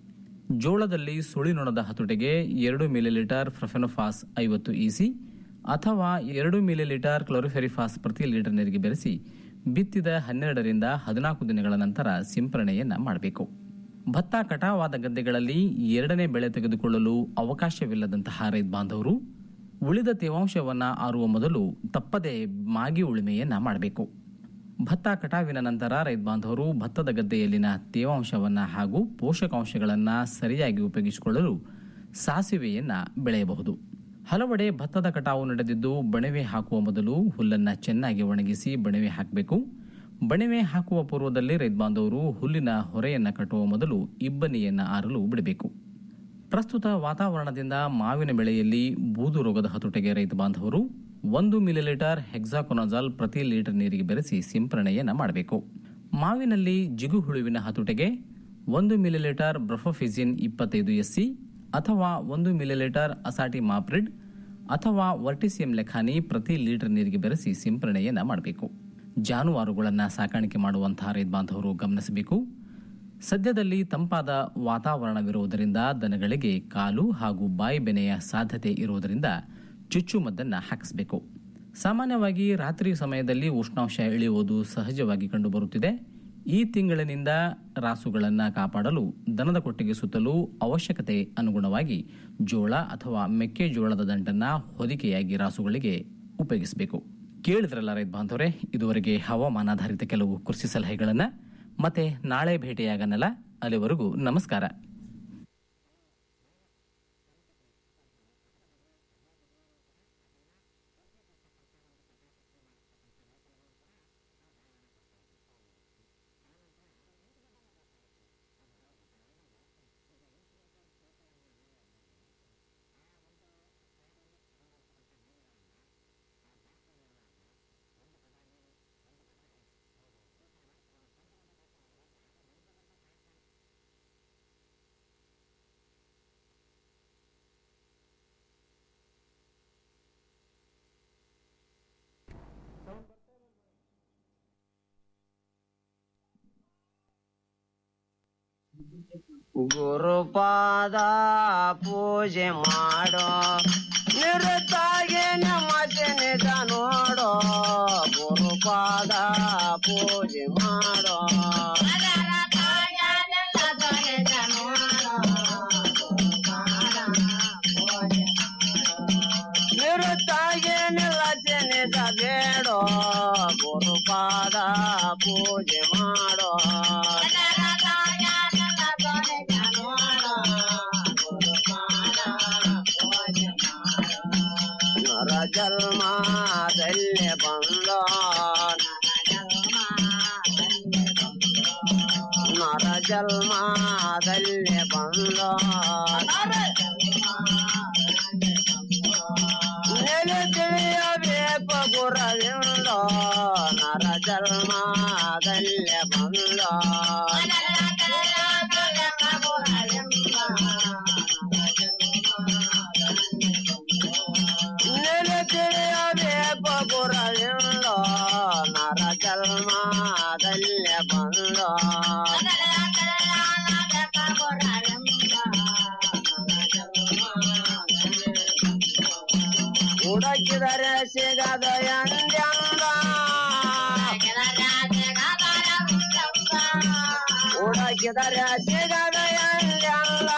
ಜೋಳದಲ್ಲಿ ಸುಳಿನೊಣದ ಹತೋಟಿಗೆ ಎರಡು ಮಿಲಿಲೀಟರ್ ಫ್ರಫೆನೋಫಾಸ್ ಐವತ್ತು ಇಸಿ ಅಥವಾ ಎರಡು ಮಿಲಿಲೀಟರ್ ಕ್ಲೋರಿಫೆರಿಫಾಸ್ ಪ್ರತಿ ಲೀಟರ್ ನೀರಿಗೆ ಬೆರೆಸಿ ಬಿತ್ತಿದ ಹನ್ನೆರಡರಿಂದ ಹದಿನಾಲ್ಕು ದಿನಗಳ ನಂತರ ಸಿಂಪರಣೆಯನ್ನ ಮಾಡಬೇಕು ಭತ್ತ ಕಟಾವಾದ ಗದ್ದೆಗಳಲ್ಲಿ ಎರಡನೇ ಬೆಳೆ ತೆಗೆದುಕೊಳ್ಳಲು ಅವಕಾಶವಿಲ್ಲದಂತಹ ರೈತ ಬಾಂಧವರು ಉಳಿದ ತೇವಾಂಶವನ್ನ ಆರುವ ಮೊದಲು ತಪ್ಪದೆ ಮಾಗಿ ಉಳುಮೆಯನ್ನ ಮಾಡಬೇಕು ಭತ್ತ ಕಟಾವಿನ ನಂತರ ರೈತ ಬಾಂಧವರು ಭತ್ತದ ಗದ್ದೆಯಲ್ಲಿನ ತೇವಾಂಶವನ್ನ ಹಾಗೂ ಪೋಷಕಾಂಶಗಳನ್ನ ಸರಿಯಾಗಿ ಉಪಯೋಗಿಸಿಕೊಳ್ಳಲು ಸಾಸಿವೆಯನ್ನ ಬೆಳೆಯಬಹುದು ಹಲವೆಡೆ ಭತ್ತದ ಕಟಾವು ನಡೆದಿದ್ದು ಬಣವೆ ಹಾಕುವ ಮೊದಲು ಹುಲ್ಲನ್ನ ಚೆನ್ನಾಗಿ ಒಣಗಿಸಿ ಬಣವೆ ಹಾಕಬೇಕು ಬಣವೆ ಹಾಕುವ ಪೂರ್ವದಲ್ಲಿ ರೈತ ಬಾಂಧವರು ಹುಲ್ಲಿನ ಹೊರೆಯನ್ನ ಕಟ್ಟುವ ಮೊದಲು ಇಬ್ಬನಿಯನ್ನ ಆರಲು ಬಿಡಬೇಕು ಪ್ರಸ್ತುತ ವಾತಾವರಣದಿಂದ ಮಾವಿನ ಬೆಳೆಯಲ್ಲಿ ಬೂದು ರೋಗದ ಹತೋಟಿಗೆ ರೈತ ಬಾಂಧವರು ಒಂದು ಮಿಲಿಲೀಟರ್ ಹೆಕ್ಸಾಕೊನಜಾಲ್ ಪ್ರತಿ ಲೀಟರ್ ನೀರಿಗೆ ಬೆರೆಸಿ ಸಿಂಪರಣೆಯನ್ನ ಮಾಡಬೇಕು ಮಾವಿನಲ್ಲಿ ಜಿಗುಹುಳುವಿನ ಹತೋಟಿಗೆ ಒಂದು ಮಿಲಿಲೀಟರ್ ಬ್ರಫೋಫಿಸಿನ್ ಇಪ್ಪತ್ತೈದು ಎಸ್ಸಿ ಅಥವಾ ಒಂದು ಮಿಲಿಲೀಟರ್ ಅಸಾಟಿ ಮಾಪ್ರಿಡ್ ಅಥವಾ ವರ್ಟಿಸಿಯಂ ಲೆಖಾನಿ ಪ್ರತಿ ಲೀಟರ್ ನೀರಿಗೆ ಬೆರೆಸಿ ಸಿಂಪರಣೆಯನ್ನ ಮಾಡಬೇಕು ಜಾನುವಾರುಗಳನ್ನು ಸಾಕಾಣಿಕೆ ಮಾಡುವಂತಹ ರೈತ ಬಾಂಧವರು ಗಮನಿಸಬೇಕು ಸದ್ಯದಲ್ಲಿ ತಂಪಾದ ವಾತಾವರಣವಿರುವುದರಿಂದ ದನಗಳಿಗೆ ಕಾಲು ಹಾಗೂ ಬಾಯಿ ಬೆನೆಯ ಸಾಧ್ಯತೆ ಇರುವುದರಿಂದ ಚುಚ್ಚುಮದ್ದನ್ನು ಹಾಕಿಸಬೇಕು ಸಾಮಾನ್ಯವಾಗಿ ರಾತ್ರಿ ಸಮಯದಲ್ಲಿ ಉಷ್ಣಾಂಶ ಇಳಿಯುವುದು ಸಹಜವಾಗಿ ಕಂಡುಬರುತ್ತಿದೆ ಈ ತಿಂಗಳಿನಿಂದ ರಾಸುಗಳನ್ನು ಕಾಪಾಡಲು ದನದ ಕೊಟ್ಟಿಗೆ ಸುತ್ತಲೂ ಅವಶ್ಯಕತೆ ಅನುಗುಣವಾಗಿ ಜೋಳ ಅಥವಾ ಮೆಕ್ಕೆಜೋಳದ ದಂಟನ್ನ ಹೊದಿಕೆಯಾಗಿ ರಾಸುಗಳಿಗೆ ಉಪಯೋಗಿಸಬೇಕು ಕೇಳಿದ್ರಲ್ಲ ರೈತ ಬಾಂಧವರೇ ಇದುವರೆಗೆ ಹವಾಮಾನಾಧಾರಿತ ಕೆಲವು ಕೃಷಿ ಸಲಹೆಗಳನ್ನ ಮತ್ತೆ ನಾಳೆ ಭೇಟಿಯಾಗನಲ್ಲ ಅಲ್ಲಿವರೆಗೂ ನಮಸ್ಕಾರ ಗುರುಪಾದ ಪೂಜೆ ಮಾಡೋ ನಿರತಾಗೆ ನಮಜನಿದ ನೋಡೋ ಗುರುಪಾದ ಪೂಜೆ ಮಾಡೋ ನಿರತಾಗೆ ನಿಲಜನಿದ ಬೇಡೋ ಗುರುಪಾದ ಪೂಜೆ ಮಾಡೋ ನರ ಜನ್ಮದಲ್ಲಿ ಬಂದ ನರ ಜನ್ಮದಲ್ಲಿ ಬಂದ ನೆಲೆ ತಿಳಿಯಬೇಕು ಗುರವಿಂದ ನರ ಜನ್ಮದಲ್ಲಿ ಬಂದ ನೆಲೆ ತಿಳಿಯಬೇಕು ಗುರವಿಂದ ನರ ಜನ್ಮದಲ್ಲಿ ಬಂದ ಹುಡುಕಿದರೆ ಸಿಗದ ಎಂದೆಂದ ಹುಡುಕಿದರೆ ಸಿಗದ ಎಂದೆಂದ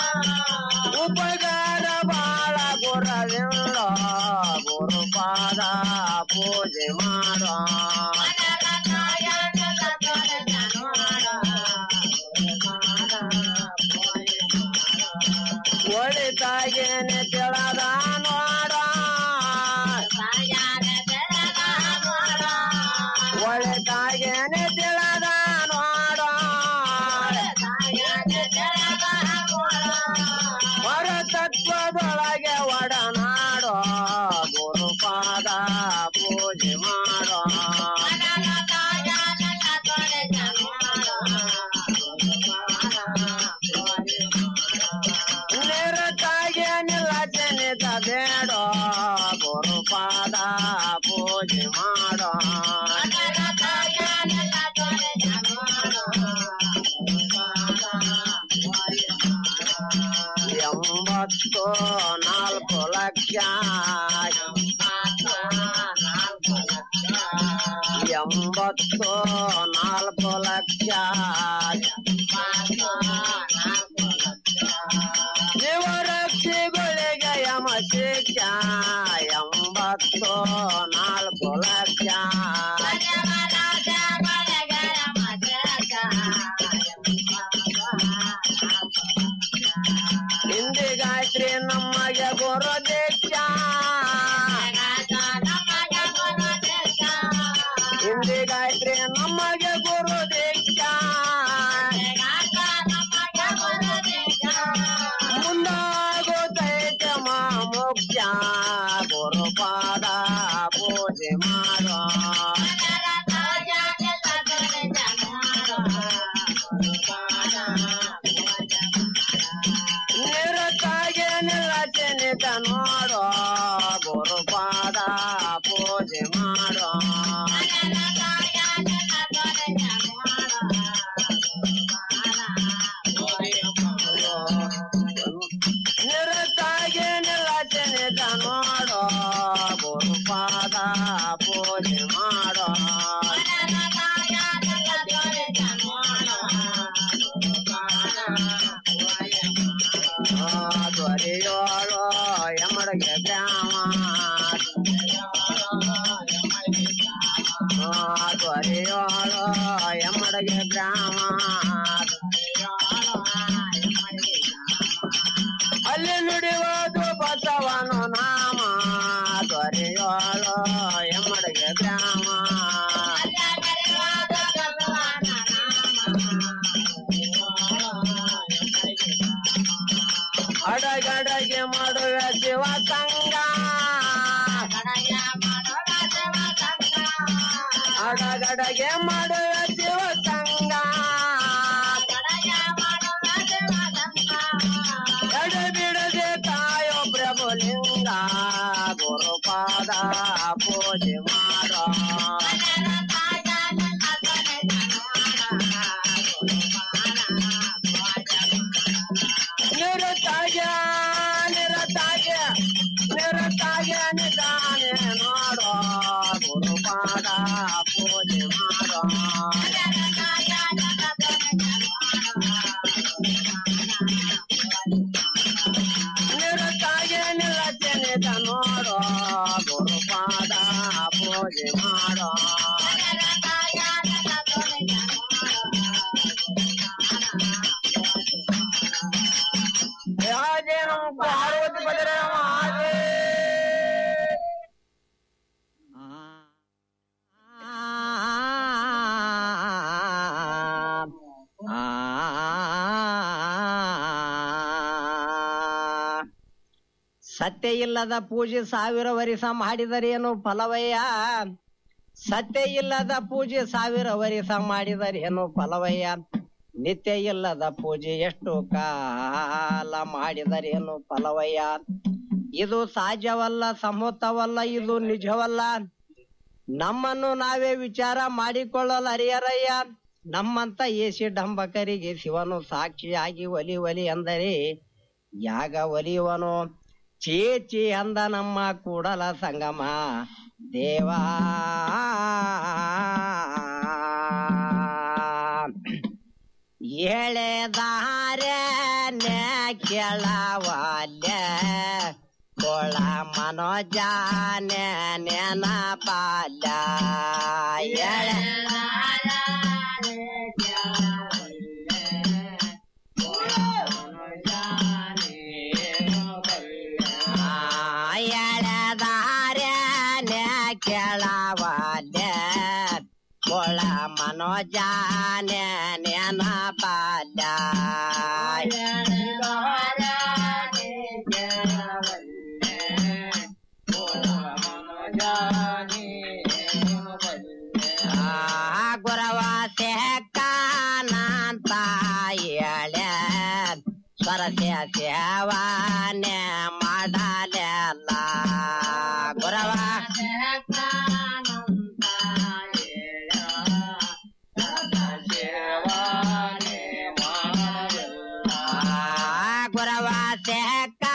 ಉಪಕಾರ ಬಾಳ ಗುರವಿಲ್ಲ ಗುರುಪಾದ ಪೂಜೆ ಮಾಡೋ ಒಳಿತಾಗೇನೆ ತಿಳದ ನೋಡ ಒಳಿತಾಗೇನೆ ತಿಳದ ನೋಡ ಹೊರ ತತ್ವದೊಳಗೆ ಒಡನಾಡೋ ಗುರುಪಾದ ಪೂಜೆ ಮಾಡೋ ನಿರತಾಗೆ ನಿಲ್ಲಚನಿತ ಬೇಡೋ ಗುರುಪಾದ ಪೂಜೆ ಮಾಡೋ ಎಂಬತ್ತು ನಾಲ್ಕು ಲಕ್ಷ ಎಂಬತ್ತು ನಾಲ್ಕು ಲಕ್ಷ ಶಿವರಕ್ಷಿಗಳಿಗೆ ಯಮ ಶಿಕ್ಷ ಎಂಬತ್ತು ನಾಲ್ಕು ಲಕ್ಷ ಹಿಂದಿ ಗಾಯತ್ರಿ ನಮಗೆ ಗುರು ದೀಕ್ಷ ಹಿಂದಿ ಗಾಯತ್ರಿ ನಮಗೆ ಗುರು ದೀಕ್ಷ ಮುಂದಾಗುತ್ತೈತೆ ಮಾ ಮುಖ್ಯ ಗುರುಪಾದ ಪೂಜೆ ಮಾಡೋ ನಿರತಾಗೆ ನಿಲ್ಲಚನಿತ ನೋಡೋ ಗುರುಪಾದ ಪೂಜೆ ಮಾಡೋ ನಿರತಾಗೆ ನಿಲ್ಲಚನಿತ ನೋಡೋ ಗುರುಪಾದ ಪೂಜೆ ಮಾಡೋ ಧ್ವರಿಯೋಳು ಯಮಡಿಗೆ ಗ್ರಾಮ ಧ್ವರಿಯೋಳು ಯಮಡಿಗೆ ಗ್ರಾಮ ಅಲ್ಲಿ ನುಡಿಯೋದು ಬಸವನು ನಾಮ ಧ್ವರಿಯೋಳು ಯಮಡಿಗೆ ಗ್ರಾಮ ಅಡಗಡಗೆ ಮಾಡುವ ಶಿವ ಸಂಗ ಅಡಗಡಗೆ ಮಾಡುವ ಶಿವ ಸಂಗ ಎಡ ಬಿಡದೆ ತಾಯೋ ಪ್ರಭುಲಿಂಗ ಗುರುಪಾದ ಪೂಜೆ ಮಾಡೋ ನಿರತಾಗ ನಿರತಾಗ ನಿರತಾಗ ನಿಧಾನೆ ನೋಡೋ ಗುರುಪಾದ ಪೂಜೆ ಮಾಡೋ ನಿರತಾಗ ನಿಲ್ಲಚನಿತ ನೋಡೋ ಗುರುಪಾದ ಪೂಜೆ ಮಾಡೋ ರಾಜೇನು ಪಾರ್ವತಿ ಬದರ ಮಾತೆ ಸತ್ಯ ಇಲ್ಲದ ಪೂಜೆ ಸಾವಿರ ವರಿಸ ಮಾಡಿದರೇನು ಫಲವಯ್ಯ ಸತ್ಯ ಇಲ್ಲದ ಪೂಜೆ ಸಾವಿರ ವರಿಸ ಮಾಡಿದರೇನು ಫಲವಯ್ಯ ನಿತ್ಯ ಇಲ್ಲದ ಪೂಜೆ ಎಷ್ಟು ಕಾಲ ಮಾಡಿದರೇನು ಫಲವಯ್ಯ ಇದು ಸಹಜವಲ್ಲ ಸಮೂತವಲ್ಲ ಇದು ನಿಜವಲ್ಲ ನಮ್ಮನ್ನು ನಾವೇ ವಿಚಾರ ಮಾಡಿಕೊಳ್ಳಲು ಅರಿಯರಯ್ಯ ನಮ್ಮಂತ ಏಸಿ ಡಂಬಕರಿಗೆ ಶಿವನು ಸಾಕ್ಷಿಯಾಗಿ ಒಲಿ ಒಲಿ ಅಂದರೆ ಯಾಗ ಒಲಿಯುವನು ಚೇ ಚೇ ಅಂದ ನಮ್ಮ ಕೂಡಲ ಸಂಗಮ ದೇವಾ ಎಳೆದಾರೆ ಕೆಳವಲ್ಯ ಬೋಳ ಮನೋಜಾನೆ ನೆನಪಾಲ ಎಳೆ ಎಳೆದಾರ್ಯಾನೆ ಕೆಳವಲೆ ಬೋಳ ಮನೋಜಾನೆ ನೆನಪಾಲ ಗುರವ ಕಾನಂತ ಎಳೆ ಸ್ವರಸ್ಯ ಸೇವಾನೆ ಮಾಡಲೆ